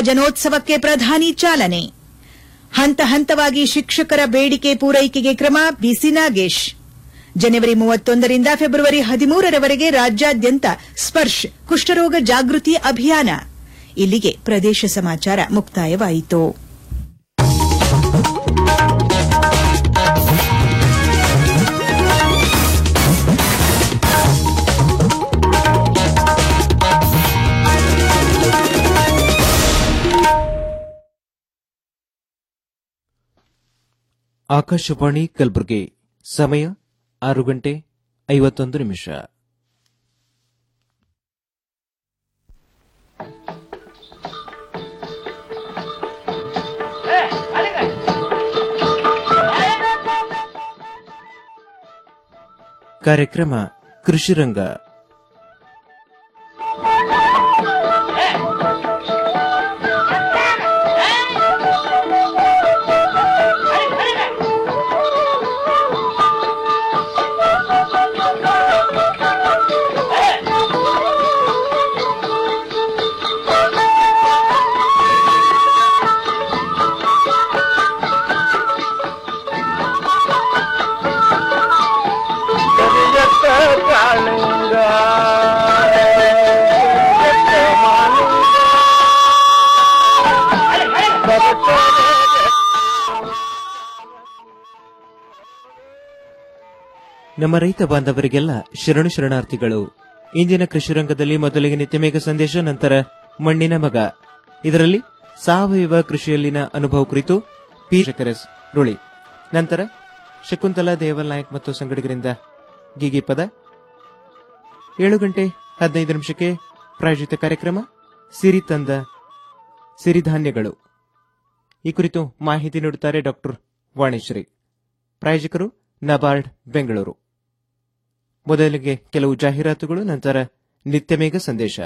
ಯುವಜನೋತ್ಸವಕ್ಕೆ ಪ್ರಧಾನಿ ಚಾಲನೆ ಹಂತ ಹಂತವಾಗಿ ಶಿಕ್ಷಕರ ಬೇಡಿಕೆ ಪೂರೈಕೆಗೆ ಕ್ರಮ ಬಿಸಿ ನಾಗೇಶ್ ಜನವರಿ ಮೂವತ್ತೊಂದರಿಂದ ಫೆಬ್ರವರಿ ಹದಿಮೂರರವರೆಗೆ ರಾಜ್ಯಾದ್ಯಂತ ಸ್ಪರ್ಶ್ ಕುಷ್ಠರೋಗ ಜಾಗೃತಿ ಅಭಿಯಾನ ಇಲ್ಲಿಗೆ ಪ್ರದೇಶ ಸಮಾಚಾರ ಮುಕ್ತಾಯವಾಯಿತು ಆಕಾಶವಾಣಿ ಕಲಬುರಗಿ ಸಮಯ ಆರು ಗಂಟೆ ಐವತ್ತೊಂದು ನಿಮಿಷ ಕಾರ್ಯಕ್ರಮ ಕೃಷಿರಂಗ ನಮ್ಮ ರೈತ ಬಾಂಧವರಿಗೆಲ್ಲ ಶರಣು ಶರಣಾರ್ಥಿಗಳು ಇಂದಿನ ಕೃಷಿ ರಂಗದಲ್ಲಿ ಮೊದಲಿಗೆ ನಿತ್ಯಮೇಘ ಸಂದೇಶ ನಂತರ ಮಣ್ಣಿನ ಮಗ ಇದರಲ್ಲಿ ಸಾವಯವ ಕೃಷಿಯಲ್ಲಿನ ಅನುಭವ ಕುರಿತು ಪಿ ಶಕರಸ್ ರುಳಿ ನಂತರ ಶಕುಂತಲಾ ದೇವಲ್ ನಾಯಕ್ ಮತ್ತು ಸಂಗಡಿಗರಿಂದ ಗಿಗಿ ಪದ ಏಳು ಗಂಟೆ ಹದಿನೈದು ನಿಮಿಷಕ್ಕೆ ಪ್ರಾಯೋಜಿತ ಕಾರ್ಯಕ್ರಮ ಸಿರಿ ತಂದ ಸಿರಿಧಾನ್ಯಗಳು ಈ ಕುರಿತು ಮಾಹಿತಿ ನೀಡುತ್ತಾರೆ ಡಾಕ್ಟರ್ ವಾಣಿಶ್ರೀ ಪ್ರಾಯೋಜಕರು ನಬಾರ್ಡ್ ಬೆಂಗಳೂರು ಮೊದಲಿಗೆ ಕೆಲವು ಜಾಹೀರಾತುಗಳು ನಂತರ ನಿತ್ಯಮೇಘ ಸಂದೇಶ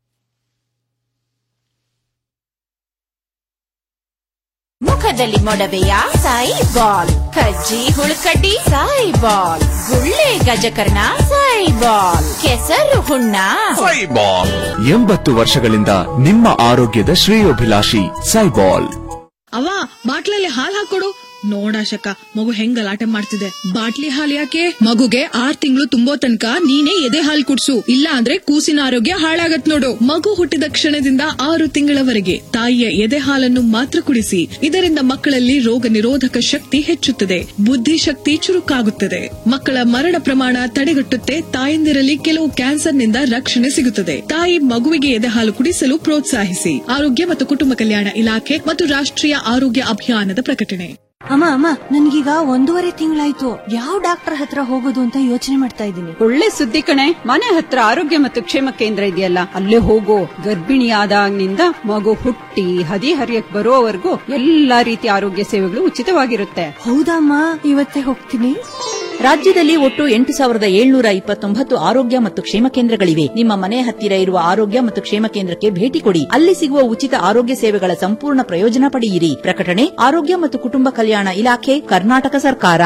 ಮುಖದಲ್ಲಿ ಮೊಡವೆಯ ಸಾಯಿ ಬಾಲ್ ಕಜ್ಜಿ ಹುಳುಕಡ್ಡಿ ಸಾಯಿ ಬಾಲ್ ಗುಳ್ಳೆ ಗಜಕರ್ಣ ಸಾಯಿ ಬಾಲ್ ಕೆಸರು ಹುಣ್ಣ ಸೈಬಾಲ್ ಎಂಬತ್ತು ವರ್ಷಗಳಿಂದ ನಿಮ್ಮ ಆರೋಗ್ಯದ ಶ್ರೇಯೋಭಿಲಾಷಿ ಸೈಬಾಲ್ ಅವ ಬಾಟ್ಲಲ್ಲಿ ಹಾಲ್ ಹಾಕೊಡು ನೋಡಾಶಕ ಮಗು ಹೆಂಗ್ ಗಲಾಟೆ ಮಾಡ್ತಿದೆ ಬಾಟ್ಲಿ ಹಾಲ್ ಯಾಕೆ ಮಗುಗೆ ಆರ್ ತಿಂಗಳು ತುಂಬೋ ತನಕ ನೀನೇ ಎದೆ ಹಾಲ್ ಕುಡ್ಸು ಇಲ್ಲ ಅಂದ್ರೆ ಕೂಸಿನ ಆರೋಗ್ಯ ಹಾಳಾಗತ್ ನೋಡು ಮಗು ಹುಟ್ಟಿದ ಕ್ಷಣದಿಂದ ಆರು ತಿಂಗಳವರೆಗೆ ತಾಯಿಯ ಎದೆ ಹಾಲನ್ನು ಮಾತ್ರ ಕುಡಿಸಿ ಇದರಿಂದ ಮಕ್ಕಳಲ್ಲಿ ರೋಗ ನಿರೋಧಕ ಶಕ್ತಿ ಹೆಚ್ಚುತ್ತದೆ ಬುದ್ಧಿಶಕ್ತಿ ಚುರುಕಾಗುತ್ತದೆ ಮಕ್ಕಳ ಮರಣ ಪ್ರಮಾಣ ತಡೆಗಟ್ಟುತ್ತೆ ತಾಯಂದಿರಲ್ಲಿ ಕೆಲವು ಕ್ಯಾನ್ಸರ್ನಿಂದ ರಕ್ಷಣೆ ಸಿಗುತ್ತದೆ ತಾಯಿ ಮಗುವಿಗೆ ಎದೆ ಹಾಲು ಕುಡಿಸಲು ಪ್ರೋತ್ಸಾಹಿಸಿ ಆರೋಗ್ಯ ಮತ್ತು ಕುಟುಂಬ ಕಲ್ಯಾಣ ಇಲಾಖೆ ಮತ್ತು ರಾಷ್ಟ್ರೀಯ ಆರೋಗ್ಯ ಅಭಿಯಾನದ ಪ್ರಕಟಣೆ ಅಮ್ಮ ಅಮ್ಮ ನನ್ಗೀಗ ಒಂದೂವರೆ ತಿಂಗಳಾಯ್ತು ಯಾವ ಡಾಕ್ಟರ್ ಹತ್ರ ಹೋಗೋದು ಅಂತ ಯೋಚನೆ ಮಾಡ್ತಾ ಇದ್ದೀನಿ ಒಳ್ಳೆ ಸುದ್ದಿ ಕಣೆ ಮನೆ ಹತ್ರ ಆರೋಗ್ಯ ಮತ್ತು ಕ್ಷೇಮ ಕೇಂದ್ರ ಇದೆಯಲ್ಲ ಅಲ್ಲೇ ಹೋಗೋ ಗರ್ಭಿಣಿಯಾದಾಗಿನಿಂದ ಮಗು ಹುಟ್ಟಿ ಹದಿ ಹರಿಯಕ್ ಬರೋವರೆಗೂ ಎಲ್ಲಾ ರೀತಿಯ ಆರೋಗ್ಯ ಸೇವೆಗಳು ಉಚಿತವಾಗಿರುತ್ತೆ ಹೌದಮ್ಮ ಇವತ್ತೇ ಹೋಗ್ತೀನಿ ರಾಜ್ಯದಲ್ಲಿ ಒಟ್ಟು ಎಂಟು ಸಾವಿರದ ಏಳ್ನೂರ ಇಪ್ಪತ್ತೊಂಬತ್ತು ಆರೋಗ್ಯ ಮತ್ತು ಕ್ಷೇಮ ಕೇಂದ್ರಗಳಿವೆ ನಿಮ್ಮ ಮನೆ ಹತ್ತಿರ ಇರುವ ಆರೋಗ್ಯ ಮತ್ತು ಕ್ಷೇಮ ಕೇಂದ್ರಕ್ಕೆ ಭೇಟಿ ಕೊಡಿ ಅಲ್ಲಿ ಸಿಗುವ ಉಚಿತ ಆರೋಗ್ಯ ಸೇವೆಗಳ ಸಂಪೂರ್ಣ ಪ್ರಯೋಜನ ಪಡೆಯಿರಿ ಪ್ರಕಟಣೆ ಆರೋಗ್ಯ ಮತ್ತು ಕುಟುಂಬ ಕಲ್ಯಾಣ ಇಲಾಖೆ ಕರ್ನಾಟಕ ಸರ್ಕಾರ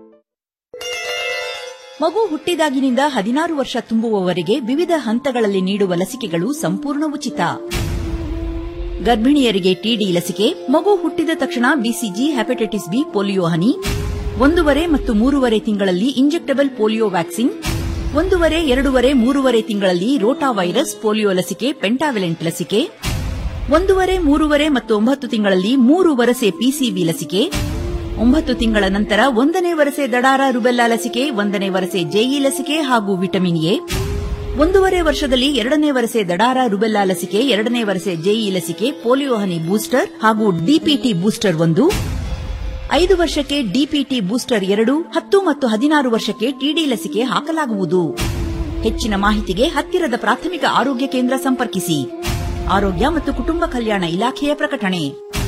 ಮಗು ಹುಟ್ಟಿದಾಗಿನಿಂದ ಹದಿನಾರು ವರ್ಷ ತುಂಬುವವರೆಗೆ ವಿವಿಧ ಹಂತಗಳಲ್ಲಿ ನೀಡುವ ಲಸಿಕೆಗಳು ಸಂಪೂರ್ಣ ಉಚಿತ ಗರ್ಭಿಣಿಯರಿಗೆ ಟಿಡಿ ಲಸಿಕೆ ಮಗು ಹುಟ್ಟಿದ ತಕ್ಷಣ ಬಿಸಿಜಿ ಹೆಪಟೈಟಿಸ್ ಬಿ ಪೋಲಿಯೋ ಹನಿ ಒಂದೂವರೆ ಮತ್ತು ಮೂರುವರೆ ತಿಂಗಳಲ್ಲಿ ಇಂಜೆಕ್ಟಬಲ್ ಪೋಲಿಯೋ ವ್ಯಾಕ್ಸಿನ್ ಒಂದೂವರೆ ಎರಡೂವರೆ ಮೂರುವರೆ ತಿಂಗಳಲ್ಲಿ ರೋಟಾ ವೈರಸ್ ಪೋಲಿಯೋ ಲಸಿಕೆ ಪೆಂಟಾವಿಲೆಂಟ್ ಲಸಿಕೆ ಒಂದೂವರೆ ಮೂರುವರೆ ಮತ್ತು ಒಂಬತ್ತು ತಿಂಗಳಲ್ಲಿ ಮೂರು ವರಸೆ ಪಿಸಿವಿ ಲಸಿಕೆ ಒಂಬತ್ತು ತಿಂಗಳ ನಂತರ ಒಂದನೇ ವರಸೆ ದಡಾರ ರುಬೆಲ್ಲಾ ಲಸಿಕೆ ಒಂದನೇ ವರಸೆ ಜೆಇ ಲಸಿಕೆ ಹಾಗೂ ವಿಟಮಿನ್ ಎ ಒಂದೂವರೆ ವರ್ಷದಲ್ಲಿ ಎರಡನೇ ವರಸೆ ದಡಾರ ರುಬೆಲ್ಲಾ ಲಸಿಕೆ ಎರಡನೇ ವರಸೆ ಜೆಇ ಲಸಿಕೆ ಪೋಲಿಯೋ ಹನಿ ಬೂಸ್ಟರ್ ಹಾಗೂ ಡಿಪಿಟಿ ಬೂಸ್ಟರ್ ಒಂದು ಐದು ವರ್ಷಕ್ಕೆ ಡಿಪಿಟಿ ಬೂಸ್ಟರ್ ಎರಡು ಹತ್ತು ಮತ್ತು ಹದಿನಾರು ವರ್ಷಕ್ಕೆ ಟಿಡಿ ಲಸಿಕೆ ಹಾಕಲಾಗುವುದು ಹೆಚ್ಚಿನ ಮಾಹಿತಿಗೆ ಹತ್ತಿರದ ಪ್ರಾಥಮಿಕ ಆರೋಗ್ಯ ಕೇಂದ್ರ ಸಂಪರ್ಕಿಸಿ ಆರೋಗ್ಯ ಮತ್ತು ಕುಟುಂಬ ಕಲ್ಯಾಣ ಇಲಾಖೆಯ ಪ್ರಕಟಣೆ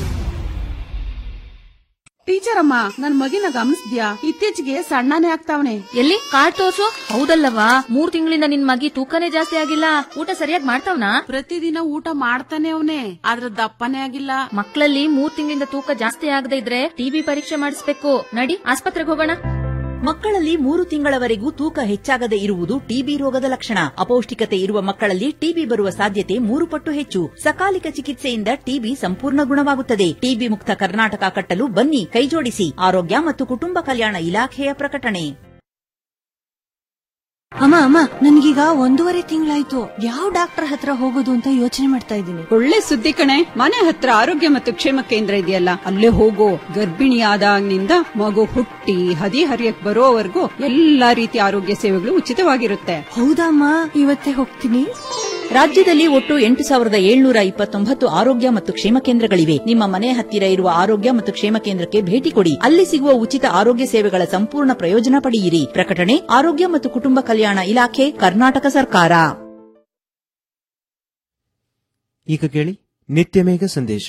ಟೀಚರ್ ಅಮ್ಮ ನನ್ ಮಗಿನ ಗಮನಿಸ್ದ್ಯಾ ಇತ್ತೀಚೆಗೆ ಸಣ್ಣನೇ ಆಗ್ತಾವನೆ ಎಲ್ಲಿ ಕಾರ್ಡ್ ತೋರ್ಸು ಹೌದಲ್ಲವಾ ಮೂರ್ ತಿಂಗಳಿಂದ ನಿನ್ ಮಗಿ ತೂಕನೇ ಜಾಸ್ತಿ ಆಗಿಲ್ಲ ಊಟ ಸರಿಯಾಗಿ ಮಾಡ್ತಾವ್ನಾ ಪ್ರತಿದಿನ ಊಟ ಮಾಡ್ತಾನೆ ಅವನೇ ಆದ್ರ ದಪ್ಪನೇ ಆಗಿಲ್ಲ ಮಕ್ಕಳಲ್ಲಿ ಮೂರ್ ತಿಂಗಳಿಂದ ತೂಕ ಜಾಸ್ತಿ ಆಗದೆ ಇದ್ರೆ ಟಿಬಿ ಪರೀಕ್ಷೆ ಮಾಡಿಸ್ಬೇಕು ನಡಿ ಆಸ್ಪತ್ರೆಗೆ ಹೋಗೋಣ ಮಕ್ಕಳಲ್ಲಿ ಮೂರು ತಿಂಗಳವರೆಗೂ ತೂಕ ಹೆಚ್ಚಾಗದೆ ಇರುವುದು ಟಿಬಿ ರೋಗದ ಲಕ್ಷಣ ಅಪೌಷ್ಟಿಕತೆ ಇರುವ ಮಕ್ಕಳಲ್ಲಿ ಟಿಬಿ ಬರುವ ಸಾಧ್ಯತೆ ಮೂರು ಪಟ್ಟು ಹೆಚ್ಚು ಸಕಾಲಿಕ ಚಿಕಿತ್ಸೆಯಿಂದ ಟಿಬಿ ಸಂಪೂರ್ಣ ಗುಣವಾಗುತ್ತದೆ ಟಿಬಿ ಮುಕ್ತ ಕರ್ನಾಟಕ ಕಟ್ಟಲು ಬನ್ನಿ ಕೈಜೋಡಿಸಿ ಆರೋಗ್ಯ ಮತ್ತು ಕುಟುಂಬ ಕಲ್ಯಾಣ ಇಲಾಖೆಯ ಪ್ರಕಟಣೆ ಅಮ್ಮ ಅಮ್ಮ ನನ್ಗೀಗ ಒಂದೂವರೆ ತಿಂಗಳಾಯ್ತು ಯಾವ ಡಾಕ್ಟರ್ ಹತ್ರ ಹೋಗೋದು ಅಂತ ಯೋಚನೆ ಮಾಡ್ತಾ ಇದ್ದೀನಿ ಒಳ್ಳೆ ಸುದ್ದಿ ಕಣೆ ಮನೆ ಹತ್ರ ಆರೋಗ್ಯ ಮತ್ತು ಕ್ಷೇಮ ಕೇಂದ್ರ ಇದೆಯಲ್ಲ ಅಲ್ಲೇ ಹೋಗೋ ಗರ್ಭಿಣಿಯಾದಾಗಿನಿಂದ ಮಗು ಹುಟ್ಟಿ ಹದಿ ಹರಿಯಕ್ ಬರೋವರೆಗೂ ಎಲ್ಲಾ ರೀತಿಯ ಆರೋಗ್ಯ ಸೇವೆಗಳು ಉಚಿತವಾಗಿರುತ್ತೆ ಹೌದಮ್ಮ ಇವತ್ತೇ ಹೋಗ್ತೀನಿ ರಾಜ್ಯದಲ್ಲಿ ಒಟ್ಟು ಎಂಟು ಸಾವಿರದ ಏಳ್ನೂರ ಇಪ್ಪತ್ತೊಂಬತ್ತು ಆರೋಗ್ಯ ಮತ್ತು ಕ್ಷೇಮ ಕೇಂದ್ರಗಳಿವೆ ನಿಮ್ಮ ಮನೆ ಹತ್ತಿರ ಇರುವ ಆರೋಗ್ಯ ಮತ್ತು ಕ್ಷೇಮ ಕೇಂದ್ರಕ್ಕೆ ಭೇಟಿ ಕೊಡಿ ಅಲ್ಲಿ ಸಿಗುವ ಉಚಿತ ಆರೋಗ್ಯ ಸೇವೆಗಳ ಸಂಪೂರ್ಣ ಪ್ರಯೋಜನ ಪಡೆಯಿರಿ ಪ್ರಕಟಣೆ ಆರೋಗ್ಯ ಮತ್ತು ಕುಟುಂಬ ಕಲ್ಯಾಣ ಇಲಾಖೆ ಕರ್ನಾಟಕ ಸರ್ಕಾರ ಈಗ ಕೇಳಿ ನಿತ್ಯ ಮೇಘ ಸಂದೇಶ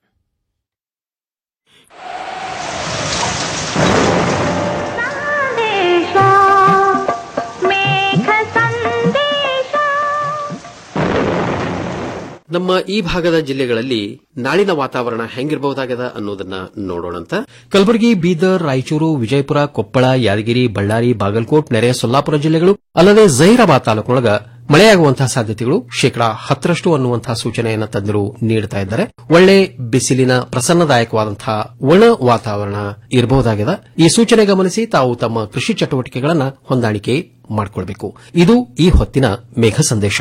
ನಮ್ಮ ಈ ಭಾಗದ ಜಿಲ್ಲೆಗಳಲ್ಲಿ ನಾಳಿನ ವಾತಾವರಣ ಹೆಂಗಿರಬಹುದಾಗದ ಅನ್ನೋದನ್ನ ನೋಡೋಣಂತ ಕಲಬುರಗಿ ಬೀದರ್ ರಾಯಚೂರು ವಿಜಯಪುರ ಕೊಪ್ಪಳ ಯಾದಗಿರಿ ಬಳ್ಳಾರಿ ಬಾಗಲಕೋಟ್ ನೆರೆಯ ಸೊಲ್ಲಾಪುರ ಜಿಲ್ಲೆಗಳು ಅಲ್ಲದೆ ಜೈರಾಬಾದ್ ತಾಲೂಕಿನೊಳಗ ಮಳೆಯಾಗುವಂತಹ ಸಾಧ್ಯತೆಗಳು ಶೇಕಡಾ ಹತ್ತರಷ್ಟು ಅನ್ನುವಂತಹ ಸೂಚನೆಯನ್ನು ತಜ್ಞರು ನೀಡುತ್ತಾ ಇದ್ದಾರೆ ಒಳ್ಳೆ ಬಿಸಿಲಿನ ಪ್ರಸನ್ನದಾಯಕವಾದಂತಹ ಒಣ ವಾತಾವರಣ ಇರಬಹುದಾಗಿದೆ ಈ ಸೂಚನೆ ಗಮನಿಸಿ ತಾವು ತಮ್ಮ ಕೃಷಿ ಚಟುವಟಿಕೆಗಳನ್ನು ಹೊಂದಾಣಿಕೆ ಮಾಡಿಕೊಳ್ಬೇಕು ಇದು ಈ ಹೊತ್ತಿನ ಮೇಘ ಸಂದೇಶ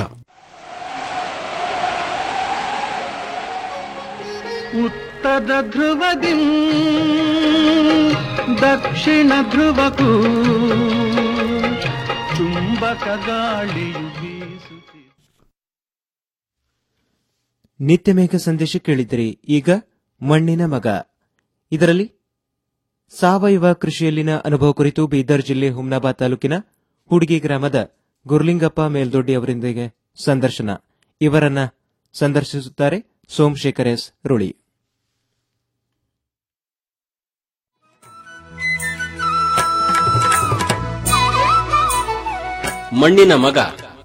ಉತ್ತರ ಧ್ರುವದಿ ದಕ್ಷಿಣ ಧ್ರುವಕ್ಕೂ ಚುಂಬಕ ಗಾಳಿಯು ಬೀಸುತ್ತಿದೆ ನಿತ್ಯ ಮೇಘ ಸಂದೇಶ ಕೇಳಿದಿರಿ ಈಗ ಮಣ್ಣಿನ ಮಗ ಇದರಲ್ಲಿ ಸಾವಯವ ಕೃಷಿಯಲ್ಲಿನ ಅನುಭವ ಕುರಿತು ಬೀದರ್ ಜಿಲ್ಲೆ ಹುಮ್ನಾಬಾದ್ ತಾಲೂಕಿನ ಹುಡುಗಿ ಗ್ರಾಮದ ಗುರ್ಲಿಂಗಪ್ಪ ಮೇಲ್ದೊಡ್ಡಿ ಅವರೊಂದಿಗೆ ಸಂದರ್ಶನ ಇವರನ್ನ ಸಂದರ್ಶಿಸುತ್ತಾರೆ ಸೋಮಶೇಖರ್ ಎಸ್ ರುಳಿ ಮಣ್ಣಿನ ಮಗ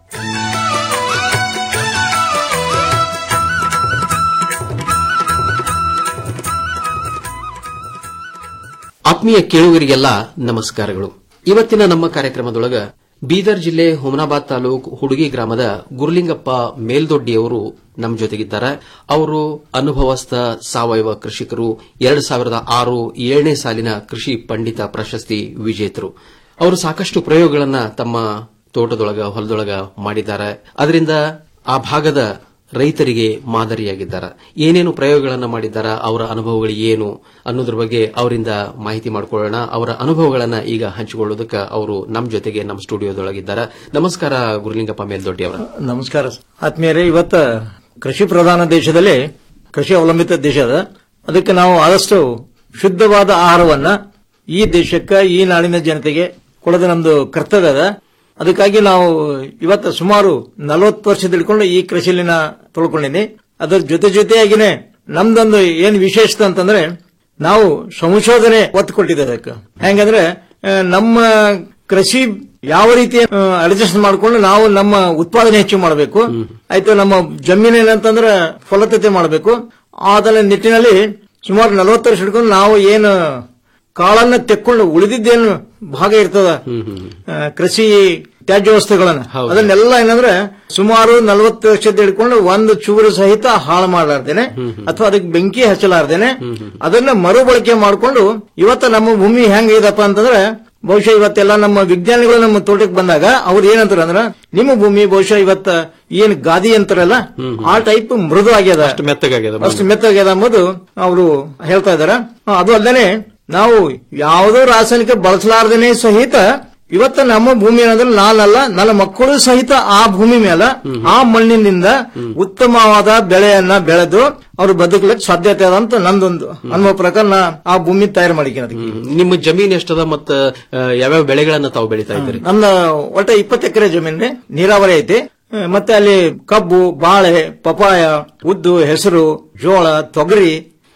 ಆತ್ಮೀಯ ಕೇಳುಗರಿಗೆಲ್ಲ ನಮಸ್ಕಾರಗಳು ಇವತ್ತಿನ ನಮ್ಮ ಕಾರ್ಯಕ್ರಮದೊಳಗ ಬೀದರ್ ಜಿಲ್ಲೆ ಹುಮನಾಬಾದ್ ತಾಲೂಕ್ ಹುಡುಗಿ ಗ್ರಾಮದ ಗುರುಲಿಂಗಪ್ಪ ಮೇಲ್ದೊಡ್ಡಿಯವರು ನಮ್ಮ ಜೊತೆಗಿದ್ದಾರೆ ಅವರು ಅನುಭವಸ್ಥ ಸಾವಯವ ಕೃಷಿಕರು ಎರಡು ಸಾವಿರದ ಆರು ಏಳನೇ ಸಾಲಿನ ಕೃಷಿ ಪಂಡಿತ ಪ್ರಶಸ್ತಿ ವಿಜೇತರು ಅವರು ಸಾಕಷ್ಟು ಪ್ರಯೋಗಗಳನ್ನ ತಮ್ಮ ತೋಟದೊಳಗ ಹೊಲದೊಳಗ ಮಾಡಿದ್ದಾರೆ ಅದರಿಂದ ಆ ಭಾಗದ ರೈತರಿಗೆ ಮಾದರಿಯಾಗಿದ್ದಾರೆ ಏನೇನು ಪ್ರಯೋಗಗಳನ್ನು ಮಾಡಿದ್ದಾರೆ ಅವರ ಅನುಭವಗಳು ಏನು ಅನ್ನೋದ್ರ ಬಗ್ಗೆ ಅವರಿಂದ ಮಾಹಿತಿ ಮಾಡಿಕೊಳ್ಳೋಣ ಅವರ ಅನುಭವಗಳನ್ನ ಈಗ ಹಂಚಿಕೊಳ್ಳೋದಕ್ಕೆ ಅವರು ನಮ್ಮ ಜೊತೆಗೆ ನಮ್ಮ ಸ್ಟುಡಿಯೋದೊಳಗಿದ್ದಾರೆ ನಮಸ್ಕಾರ ಗುರುಲಿಂಗಪ್ಪ ಮೇಲ್ದೊಡ್ಡಿ ಅವರ ನಮಸ್ಕಾರ ಆತ್ಮೀಯರೇ ಇವತ್ತ ಕೃಷಿ ಪ್ರಧಾನ ದೇಶದಲ್ಲಿ ಕೃಷಿ ಅವಲಂಬಿತ ದೇಶ ಅದ ಅದಕ್ಕೆ ನಾವು ಆದಷ್ಟು ಶುದ್ಧವಾದ ಆಹಾರವನ್ನ ಈ ದೇಶಕ್ಕೆ ಈ ನಾಡಿನ ಜನತೆಗೆ ಕೊಡೋದು ನಮ್ದು ಕರ್ತವ್ಯ ಅದ ಅದಕ್ಕಾಗಿ ನಾವು ಇವತ್ತು ಸುಮಾರು ನಲವತ್ತು ವರ್ಷದ ಹಿಡ್ಕೊಂಡು ಈ ಕೃಷಿಲಿನ ತೊಳ್ಕೊಂಡಿನಿ ಅದರ ಜೊತೆ ಜೊತೆಯಾಗಿನೇ ನಮ್ದೊಂದು ಏನ್ ವಿಶೇಷತೆ ಅಂತಂದ್ರೆ ನಾವು ಸಂಶೋಧನೆ ಒತ್ತು ಕೊಟ್ಟಿದ್ದೇವೆ ಅದಕ್ಕೆ ಹೆಂಗಂದ್ರೆ ಆ, ನಮ್ಮ ಕೃಷಿ ಯಾವ ರೀತಿ ಅಡ್ಜಸ್ಟ್ ಮಾಡ್ಕೊಂಡು ನಾವು ನಮ್ಮ ಉತ್ಪಾದನೆ ಹೆಚ್ಚು ಮಾಡಬೇಕು ಆಯ್ತು ನಮ್ಮ ಜಮೀನು ಏನಂತಂದ್ರೆ ಫಲವತ್ತತೆ ಮಾಡಬೇಕು ಅದರ ನಿಟ್ಟಿನಲ್ಲಿ ಸುಮಾರು ನಲವತ್ತು ವರ್ಷ ಹಿಡ್ಕೊಂಡು ನಾವು ಏನು ಕಾಳನ್ನ ತೆಕ್ಕೊಂಡು ಉಳಿದಿದ್ದೇನು ಭಾಗ ಇರ್ತದ ಆ, ಕೃಷಿ ತ್ಯಾಜ್ಯ ವಸ್ತುಗಳನ್ನ ಅದನ್ನೆಲ್ಲ ಏನಂದ್ರೆ ಸುಮಾರು ನಲವತ್ತು ವರ್ಷದ ಹಿಡ್ಕೊಂಡು ಒಂದು ಚೂರು ಸಹಿತ ಹಾಳು ಮಾಡಲಾರ್ದೇನೆ ಅಥವಾ ಅದಕ್ಕೆ ಬೆಂಕಿ ಹಚ್ಚಲಾರ್ದೇನೆ ಅದನ್ನ ಮರುಬಳಕೆ ಮಾಡಿಕೊಂಡು ಇವತ್ತ ನಮ್ಮ ಭೂಮಿ ಹೆಂಗ್ ಇದಪ್ಪ ಅಂತಂದ್ರೆ ಬಹುಶಃ ಇವತ್ತೆಲ್ಲ ನಮ್ಮ ವಿಜ್ಞಾನಿಗಳು ನಮ್ಮ ತೋಟಕ್ಕೆ ಬಂದಾಗ ಅವ್ರು ಏನಂತಾರ ಅಂದ್ರ ನಿಮ್ಮ ಭೂಮಿ ಬಹುಶಃ ಇವತ್ತ ಏನ್ ಗಾದಿ ಅಂತಾರಲ್ಲ ಆ ಟೈಪ್ ಮೃದು ಆಗ್ಯದ ಅಷ್ಟು ಮೆತ್ತಗಾಗ್ಯದ ಅಷ್ಟು ಮೆತ್ತಗ್ಯದ ಅಂಬುದು ಅವರು ಹೇಳ್ತಾ ಇದಾರ ಅದು ಅಲ್ಲದೆ ನಾವು ಯಾವುದೋ ರಾಸಾಯನಿಕ ಬಳಸಲಾರ್ದೇನೆ ಸಹಿತ ಇವತ್ತ ನಮ್ಮ ಭೂಮಿ ಏನಂದ್ರೆ ನಾನಲ್ಲ ನನ್ನ ಮಕ್ಕಳು ಸಹಿತ ಆ ಭೂಮಿ ಮೇಲೆ ಆ ಮಣ್ಣಿನಿಂದ ಉತ್ತಮವಾದ ಬೆಳೆಯನ್ನ ಬೆಳೆದು ಅವರು ಬದುಕಲಿಕ್ಕೆ ಸಾಧ್ಯತೆ ಅದ ಅಂತ ನಂದೊಂದು ಅನುಭವ ಪ್ರಕಾರ ನಾ ಆ ಭೂಮಿ ತಯಾರು ಮಾಡಿದ್ದೀನಿ ಅದಕ್ಕೆ ನಿಮ್ಮ ಜಮೀನ್ ಎಷ್ಟದ ಮತ್ತ ಆ, ಯಾವ್ಯಾವ ಬೆಳೆಗಳನ್ನ ತಾವು ಬೆಳೀತಾ ಇದ್ದೀರಿ ನನ್ನ ಒಟ್ಟ ಇಪ್ಪತ್ತು ಎಕರೆ ಜಮೀನ್ರಿ ನೀರಾವರಿ ಐತಿ ಆ, ಮತ್ತೆ ಅಲ್ಲಿ ಕಬ್ಬು ಬಾಳೆ ಪಪಾಯ ಉದ್ದು ಹೆಸರು ಜೋಳ ತೊಗರಿ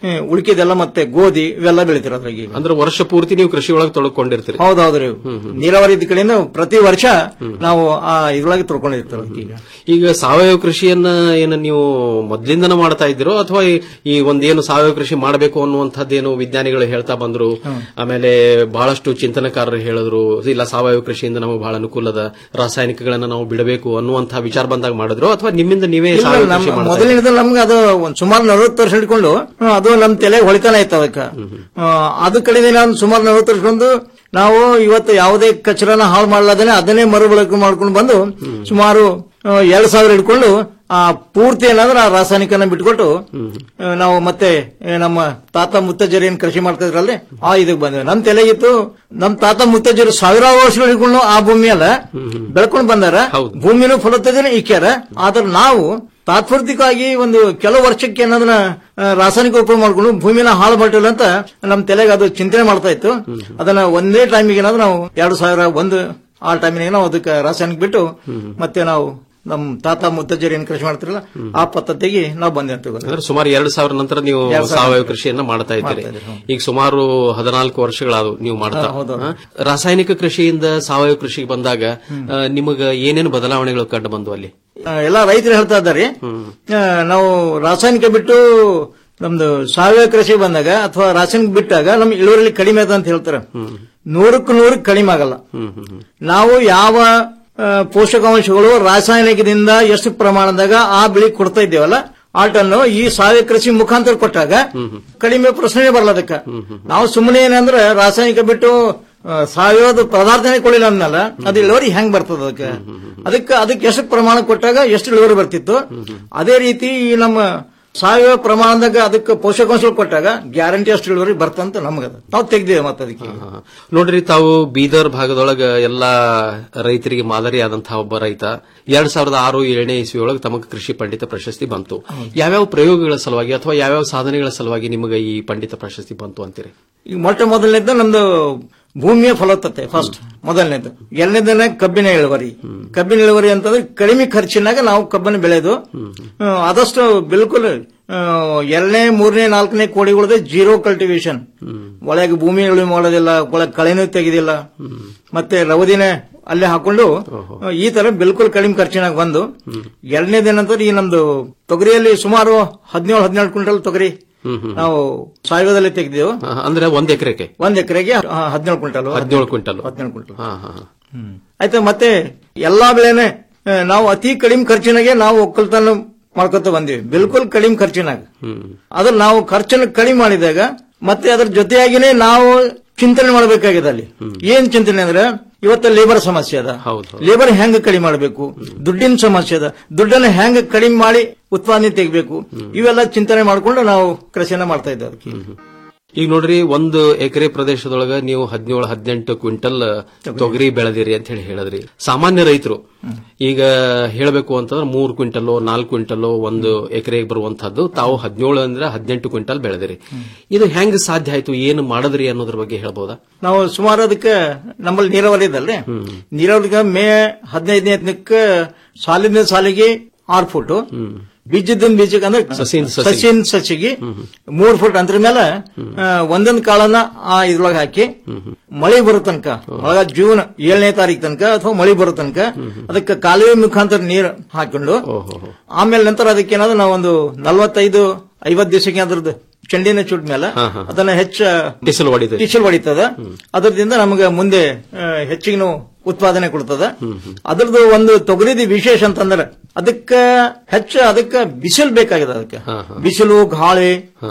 ಹ್ಮ್, ಉಳ್ಕಿದೆಲ್ಲ ಮತ್ತೆ ಗೋಧಿ ಇವೆಲ್ಲ ಬೆಳಿತೀರ ಅದ್ರಾಗ ಈಗ ಅಂದ್ರೆ ವರ್ಷ ಪೂರ್ತಿ ನೀವು ಕೃಷಿ ಒಳಗೆ ತೊಳ್ಕೊಂಡಿರ್ತೀರಿ ಹೌದೌದ್ರಿ ನೀರಾವರಿ ಇದ್ದ ಕಡೆಯಿಂದ ಪ್ರತಿ ವರ್ಷ ನಾವು ಆ ಇದ್ರೊಳಗೆ ತೊಳ್ಕೊಂಡಿರ್ತೀರ ಈಗ ಈಗ ಸಾವಯವ ಕೃಷಿಯನ್ನ ಏನು ನೀವು ಮೊದ್ಲಿಂದನ ಮಾಡ್ತಾ ಇದ್ದೀರೋ ಅಥವಾ ಈ- ಈ ಒಂದೇನು ಸಾವಯವ ಕೃಷಿ ಮಾಡಬೇಕು ಅನ್ನುವಂಥದ್ದೇನು ವಿಜ್ಞಾನಿಗಳು ಹೇಳ್ತಾ ಬಂದ್ರು ಆಮೇಲೆ ಬಹಳಷ್ಟು ಚಿಂತನಕಾರರು ಹೇಳಿದ್ರು ಇಲ್ಲ ಸಾವಯವ ಕೃಷಿಯಿಂದ ನಮಗೆ ಬಹಳ ಅನುಕೂಲ ಅದ ರಾಸಾಯನಿಕಗಳನ್ನ ನಾವು ಬಿಡಬೇಕು ಅನ್ನುವಂತಹ ವಿಚಾರ ಬಂದಾಗ ಮಾಡಿದ್ರು ಅಥವಾ ನಿಮ್ಮಿಂದ ನೀವೇ ಇಲ್ಲ, ಸಾವಯವ ನಮ್ಮ ಕೃಷಿ ಮಾಡ್ತಾ ಇದ್ದೀರಾ? ಮೊದಲಿನಿಂದ ನಮ್ಗೆ ಅದು ಒಂದ್ ಸುಮಾರು ನಲವತ್ತು ವರ್ಷ ಹಿಡ್ಕೊಂಡು ಹ್ಮ್, ಅದು ನಮ್ ತಲೆ ಹೊಳಿತಾನೆ ಇತ್ತು ಅದಕ್ಕ ಆ, ಅದು ಕಡೆಯಿಂದ ನಾನು ಸುಮಾರು ನಲವತ್ತು ವರ್ಷ ಹಿಡ್ಕೊಂಡು ನಾವು ಇವತ್ತು ಯಾವುದೇ ಕಚರನ ಹಾಳು ಮಾಡ್ಲಾದೇನೆ ಅದನ್ನೇ ಮರುಬಳಕೆ ಮಾಡ್ಕೊಂಡು ಬಂದು ಸುಮಾರು ಆ, ಎರಡ್ ಸಾವಿರ ಹಿಡ್ಕೊಂಡು ಆ ಪೂರ್ತಿ ಏನಾದ್ರೆ ಆ ರಾಸಾಯನಿಕನ ಬಿಟ್ಕೊಟ್ಟು ಆ, ನಾವು ಮತ್ತೆ ಆ, ನಮ್ಮ ತಾತ ಮುತ್ತಜ್ಜರು ಏನ್ ಕೃಷಿ ಮಾಡ್ತಾ ಇದ್ರಲ್ಲೇ ಆ ಇದಕ್ ಬಂದ್ವಿ ನಮ್ ತಲೆಗಿತ್ತು ನಮ್ ತಾತ ಮುತ್ತಜ್ಜರು ಸಾವಿರಾರು ವರ್ಷಗಳು ಹಿಡ್ಕೊಂಡು ಆ ಭೂಮಿ ಅಲ್ಲ ಬೆಳ್ಕೊಂಡು ಬಂದಾರ ಭೂಮಿನೂ ಫಲವತ್ತತೆನೇ ಇಕ್ಕ್ಯಾರ ಆದ್ರೆ ನಾವು ತಾತ್ಪರ್ತಿಕವಾಗಿ ಒಂದು ಕೆಲವು ವರ್ಷಕ್ಕೆ ಏನಾದ್ರ ಆ, ರಾಸಾಯನಿಕ ಉಪಯೋಗ ಮಾಡ್ಕೊಂಡು ಭೂಮಿನ ಹಾಳು ಮಾಡಿಲ್ಲ ಅಂತ ನಮ್ ತಲೆಗೆ ಅದು ಚಿಂತನೆ ಮಾಡ್ತಾ ಇತ್ತು ಅದನ್ನ ಒಂದೇ ಟೈಮಿಗೆ ಏನಾದ್ರು ನಾವು ಎರಡು ಸಾವಿರ ಒಂದು ಆ ಟೈಮಿನಾಗ ನಾವು ಅದಕ್ಕೆ ರಾಸಾಯನಿಕ ಬಿಟ್ಟು ಮತ್ತೆ ನಾವು ನಮ್ ತಾತ ಮುತ್ತಜ್ಜರು ಏನ್ ಕೃಷಿ ಮಾಡ್ತಿರಲ್ಲ ಆ ಪದ್ಧತಿಗೆ ನಾವು ಬಂದೆ ಅಂತ ಅಂದ್ರೆ ಸುಮಾರು ಎರಡು ಸಾವಿರ ನಂತರ ನೀವು ಎರಡ್ ಸಾವಿರ ಸಾವಯವ ಕೃಷಿಯನ್ನ ಮಾಡ್ತಾ ಇದ್ದೀರಿ ಮಾಡ್ತಾ ಇದ್ದೀರಿ, ಈಗ ಸುಮಾರು ಹದಿನಾಲ್ಕು ವರ್ಷಗಳಾದವು ನೀವು ಮಾಡ್ತಾ ಹಾ, ಹೌದು. ಹಾ? ರಾಸಾಯನಿಕ ಕೃಷಿಯಿಂದ ಸಾವಯವ ಕೃಷಿಗೆ ಬಂದಾಗ ಆ, ನಿಮಗ ಏನೇನು ಬದಲಾವಣೆಗಳು ಕಂಡು ಬಂದು ಅಲ್ಲಿ ಆ, ಎಲ್ಲಾ ರೈತರು ಹೇಳ್ತಾ ಇದ್ದಾರೆ ಆ, ನಾವು ರಾಸಾಯನಿಕ ಬಿಟ್ಟು ನಮ್ದು ಸಾವಯವ ಕೃಷಿ ಬಂದಾಗ ಅಥವಾ ರಾಸಾಯನಿಕ ಬಿಟ್ಟಾಗ ನಮ್ ಇಳುವರಿ ಕಡಿಮೆ ಅದ ಅಂತ ಹೇಳ್ತಾರೆ ನೂರಕ್ಕೂ ನೂರಕ್ಕೆ ಕಡಿಮೆ ಆಗಲ್ಲ ನಾವು ಯಾವ ಆ, ಪೋಷಕಾಂಶಗಳು ರಾಸಾಯನಿಕದಿಂದ ಎಷ್ಟು ಪ್ರಮಾಣದಾಗ ಆ ಬೆಳೆ ಕೊಡ್ತಾ ಇದ್ದೇವಲ್ಲ ಆ ಟನ್ನು ಈ ಸಾವಯವ ಕೃಷಿ ಮುಖಾಂತರ ಕೊಟ್ಟಾಗ ಕಡಿಮೆ ಪ್ರಶ್ನೆ ಬರಲ್ಲ ಅದಕ್ಕೆ ನಾವು ಸುಮ್ಮನೆ ಏನಂದ್ರೆ ರಾಸಾಯನಿಕ ಬಿಟ್ಟು ಆ, ಸಾವಯವದ ಪದಾರ್ಥನೇ ಕೊಡಲಿಲ್ಲ ಅಂದ್ಮೇಲೆ ಅದು ಇಳುವರಿ ಹೆಂಗ್ ಬರ್ತದ ಅದಕ್ಕೆ ಅದಕ್ಕೆ ಅದಕ್ಕೆ ಎಷ್ಟು ಪ್ರಮಾಣ ಕೊಟ್ಟಾಗ ಎಷ್ಟು ಇಳುವರಿ ಬರ್ತಿತ್ತು ಅದೇ ರೀತಿ ಈ ನಮ್ಮ ಸಾವಯವ ಪ್ರಮಾಣದಾಗ ಅದಕ್ಕೆ ಪೋಷಕಾಂಶಗಳು ಕೊಟ್ಟಾಗ ಗ್ಯಾರಂಟಿ ಅಷ್ಟು ಇಳುವರಿ ಬರ್ತಂತ ನಮಗದ ನಾವು ತೆಗ್ದೇವೆ ಮತ್ತೆ ಅದಕ್ಕೆ ನೋಡ್ರಿ ತಾವು ಬೀದರ್ ಭಾಗದೊಳಗ ಎಲ್ಲಾ ರೈತರಿಗೆ ಮಾದರಿ ಆದಂತಹ ಒಬ್ಬ ರೈತ ಎರಡ್ ಸಾವಿರದ ಆರು ಏಳನೇ ಇಸ್ವಿ ಒಳಗೆ ತಮಗೆ ಕೃಷಿ ಪಂಡಿತ ಪ್ರಶಸ್ತಿ ಬಂತು ಯಾವ್ಯಾವ ಪ್ರಯೋಗಗಳ ಸಲುವಾಗಿ ಅಥವಾ ಯಾವ್ಯಾವ ಸಾಧನೆಗಳ ಸಲುವಾಗಿ ನಿಮಗೆ ಈ ಪಂಡಿತ ಪ್ರಶಸ್ತಿ ಬಂತು ಅಂತೀರಿ ಈಗ ಮೊಟ್ಟ ಮೊದಲನೇದ್ದು ನಮ್ದು ಭೂಮಿಯ ಫಲವತ್ತತೆ ಫಸ್ಟ್ ಮೊದಲನೇದು ಎರಡನೇದನ್ನ ಕಬ್ಬಿನ ಇಳುವರಿ ಕಬ್ಬಿನ ಇಳುವರಿ ಅಂತಂದ್ರೆ ಕಡಿಮೆ ಖರ್ಚಿನಾಗ ನಾವು ಕಬ್ಬನ್ನು ಬೆಳೆದು ಆ, ಆದಷ್ಟು ಬಿಲ್ಕುಲ್ ಆ, ಎರಡನೇ ಮೂರನೇ ನಾಲ್ಕನೇ ಕೋಡಿಗಳದೆ ಜೀರೋ ಕಲ್ಟಿವೇಶನ್ ಒಳಗೆ ಭೂಮಿ ಉಳುಮೆ ಮಾಡೋದಿಲ್ಲ ಒಳಗೆ ಕಳೆನೂ ತೆಗೆದಿಲ್ಲ ಮತ್ತೆ ರವದಿನೇ ಅಲ್ಲೇ ಹಾಕೊಂಡು ಆ, ಈ ತರ ಬಿಲ್ಕುಲ್ ಕಡಿಮೆ ಖರ್ಚಿನಾಗ ಬಂದು ಎರಡನೇದೇನಂತಂದ್ರೆ ಈ ನಮ್ದು ತೊಗರಿಯಲ್ಲಿ ಸುಮಾರು ಹದಿನೇಳು ಹದಿನೇಳು ಕ್ವಿಂಟಲ್ ತೊಗರಿ ನಾವು ಸಾವಯವದಲ್ಲಿ ತೆಗೆದೆವು ಆ, ಅಂದ್ರೆ ಒಂದ್ ಎಕರೆಗೆ ಒಂದ್ ಎಕರೆಗೆ ಹದಿನೇಳು ಕ್ವಿಂಟಲ್ ಹದಿನೇಳು ಕ್ವಿಂಟಲ್ ಹದಿನೇಳು ಕ್ವಿಂಟಲ್ ಹಾ ಹಾ ಹಾ. ಆಯ್ತು ಮತ್ತೆ ಎಲ್ಲಾ ಬೆಳೆನೆ ಆ, ನಾವು ಅತಿ ಕಡಿಮೆ ಖರ್ಚಿನಾಗೆ ನಾವು ಒಕ್ಕಲ್ತನ ಮಾಡ್ಕೊತ ಬಂದಿವಿ ಬಿಲ್ಕುಲ್ ಕಡಿಮೆ ಖರ್ಚಿನಾಗ ಅದ್ರ ನಾವು ಖರ್ಚನ್ನು ಕಡಿಮೆ ಮಾಡಿದಾಗ ಮತ್ತೆ ಅದ್ರ ಜೊತೆಯಾಗಿನೇ ನಾವು ಚಿಂತನೆ ಮಾಡಬೇಕಾಗಿದೆ ಅಲ್ಲಿ ಏನ್ ಚಿಂತನೆ ಅಂದ್ರೆ ಇವತ್ತು ಲೇಬರ್ ಸಮಸ್ಯೆ ಅದ ಲೇಬರ್ ಹೆಂಗ್ ಕಡಿಮೆ ಮಾಡಬೇಕು ದುಡ್ಡಿನ ಸಮಸ್ಯೆ ಅದ ದುಡ್ಡನ್ನ ಹೆಂಗ್ ಕಡಿಮೆ ಮಾಡಿ ಉತ್ಪಾದನೆ ತೆಗಿಬೇಕು ಇವೆಲ್ಲ ಚಿಂತನೆ ಮಾಡ್ಕೊಂಡು ನಾವು ಕೃಷಿಯನ್ನ ಮಾಡ್ತಾ ಇದ್ದೇವೆ ಅದಕ್ಕೆ ಈಗ ನೋಡ್ರಿ ಒಂದು ಎಕರೆ ಪ್ರದೇಶದೊಳಗ ನೀವು ಹದಿನೇಳು ಹದಿನೆಂಟು ಕ್ವಿಂಟಲ್ ತೊಗರಿ ಬೆಳೆದಿರಿ ಅಂತ ಹೇಳಿ ಹೇಳಿದ್ರಿ ಸಾಮಾನ್ಯ ರೈತರು ಈಗ ಹೇಳಬೇಕು ಅಂತಂದ್ರೆ ಮೂರು ಕ್ವಿಂಟಲ್ ನಾಲ್ಕು ಕ್ವಿಂಟಲ್ ಒಂದು ಎಕರೆಗೆ ಬರುವಂತಹದ್ದು ತಾವು ಹದಿನೇಳು ಅಂದ್ರೆ ಹದಿನೆಂಟು ಕ್ವಿಂಟಲ್ ಬೆಳೆದಿರಿ ಇದು ಹೆಂಗ್ ಸಾಧ್ಯ ಆಯ್ತು ಏನು ಮಾಡಿದ್ರಿ ಅನ್ನೋದ್ರ ಬಗ್ಗೆ ಹೇಳ್ಬೋದಾ ನಾವು ಸುಮಾರು ಅದಕ್ಕೆ ನಮ್ಮಲ್ಲಿ ನೀರಾವರಿ ಇದಲ್ರಿ ನೀರಾವರಿಗೆ ಮೇ ಹದಿನೈದನೇ ದಿನಕ್ಕೆ ಸಾಲಿನ ಸಾಲಿಗೆ ಆರು ಫುಟ್ ಬೀಜದಿಂದ ಬೀಜಕ್ಕೆ ಅಂದ್ರೆ ಸಸಿಯಿಂದ ಸಸಿಗೆ. ಸಸಿಯಿಂದ ಸಸಿಗೆ ಮೂರ್ ಫುಟ್ ಅಂತರ ಮೇಲೆ ಆ, ಒಂದೊಂದ್ ಕಾಳನ್ನ ಆ ಇದ್ರೊಳಗೆ ಹಾಕಿ ಮಳೆ ಬರೋ ತನಕ ಒಳಗ ಜೂನ್ ಏಳನೇ ತಾರೀಕು ತನಕ ಅಥವಾ ಮಳೆ ಬರೋ ತನಕ ಅದಕ್ಕೆ ಕಾಲುವೆ ಮುಖಾಂತರ ನೀರು ಹಾಕೊಂಡು ಆಮೇಲೆ ನಂತರ ಅದಕ್ಕೆ ಏನಾದ್ರು ನಾವು ಒಂದು ನಲವತ್ತೈದು ಐವತ್ ದಿವಸಕ್ಕೆ ಅದ್ರದ್ದು ಚೆಂಡಿನ ಚುಟ್ ಮೇಲೆ ಅದನ್ನ ಹೆಚ್ಚ ಬಿಸಿಲು ಹೊಡಿತದೆ. ಬಿಸಿಲು ಹೊಡಿತದ ಅದರದಿಂದ ನಮಗೆ ಮುಂದೆ ಆ, ಹೆಚ್ಚಿಗೆ ಉತ್ಪಾದನೆ ಕೊಡ್ತದ ಅದ್ರದ್ದು ಒಂದು ತೊಗರಿದ ವಿಶೇಷ ಅಂತಂದ್ರೆ ಅದಕ್ಕ ಹೆಚ್ಚ ಅದಕ್ಕ ಬಿಸಿಲು ಬೇಕಾಗಿದೆ ಅದಕ್ಕೆ ಬಿಸಿಲು ಗಾಳಿ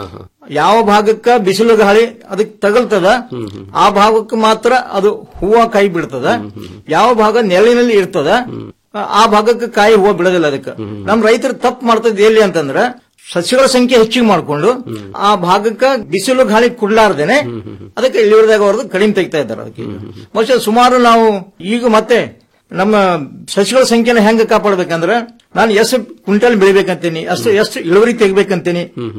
ಯಾವ ಭಾಗಕ್ಕ ಬಿಸಿಲು ಗಾಳಿ ಅದಕ್ಕೆ ತಗಲ್ತದ ಆ ಭಾಗಕ್ಕೆ ಮಾತ್ರ ಅದು ಹೂವ ಕಾಯಿ ಬಿಡ್ತದ ಯಾವ ಭಾಗ ನೆರಳಿನಲ್ಲಿ ಇರ್ತದ ಆ ಭಾಗಕ್ಕೆ ಕಾಯಿ ಹೂವ ಬಿಡೋದಿಲ್ಲ ಅದಕ್ಕೆ ನಮ್ ರೈತರು ತಪ್ಪು ಮಾಡ್ತದ ಎಲ್ಲಿ ಅಂತಂದ್ರ ಸಸ್ಯಗಳ ಸಂಖ್ಯೆ ಹೆಚ್ಚಿಗೆ ಮಾಡ್ಕೊಂಡು ಆ ಭಾಗಕ್ಕ ಬಿಸಿಲು ಗಾಳಿ ಕುಡ್ಲಾರ್ದೇನೆ ಅದಕ್ಕೆ ಇಳುವರಿದಾಗ ಅವ್ರದ್ದು ಕಡಿಮೆ ತೆಗಿತಾ ಇದ್ದಾರೆ ಅದಕ್ಕೆ ಬಹುಶಃ ಸುಮಾರು ನಾವು ಈಗ ಮತ್ತೆ ನಮ್ಮ ಸಸ್ಯಗಳ ಸಂಖ್ಯೆನ ಹೆಂಗ ಕಾಪಾಡ್ಬೇಕಂದ್ರ ನಾನು ಎಷ್ಟು ಕ್ವಿಂಟಲ್ ಬೆಳಿಬೇಕಂತೀನಿ ಅಷ್ಟು ಎಷ್ಟು ಇಳುವರಿ ತೆಗಿಬೇಕಂತೀನಿ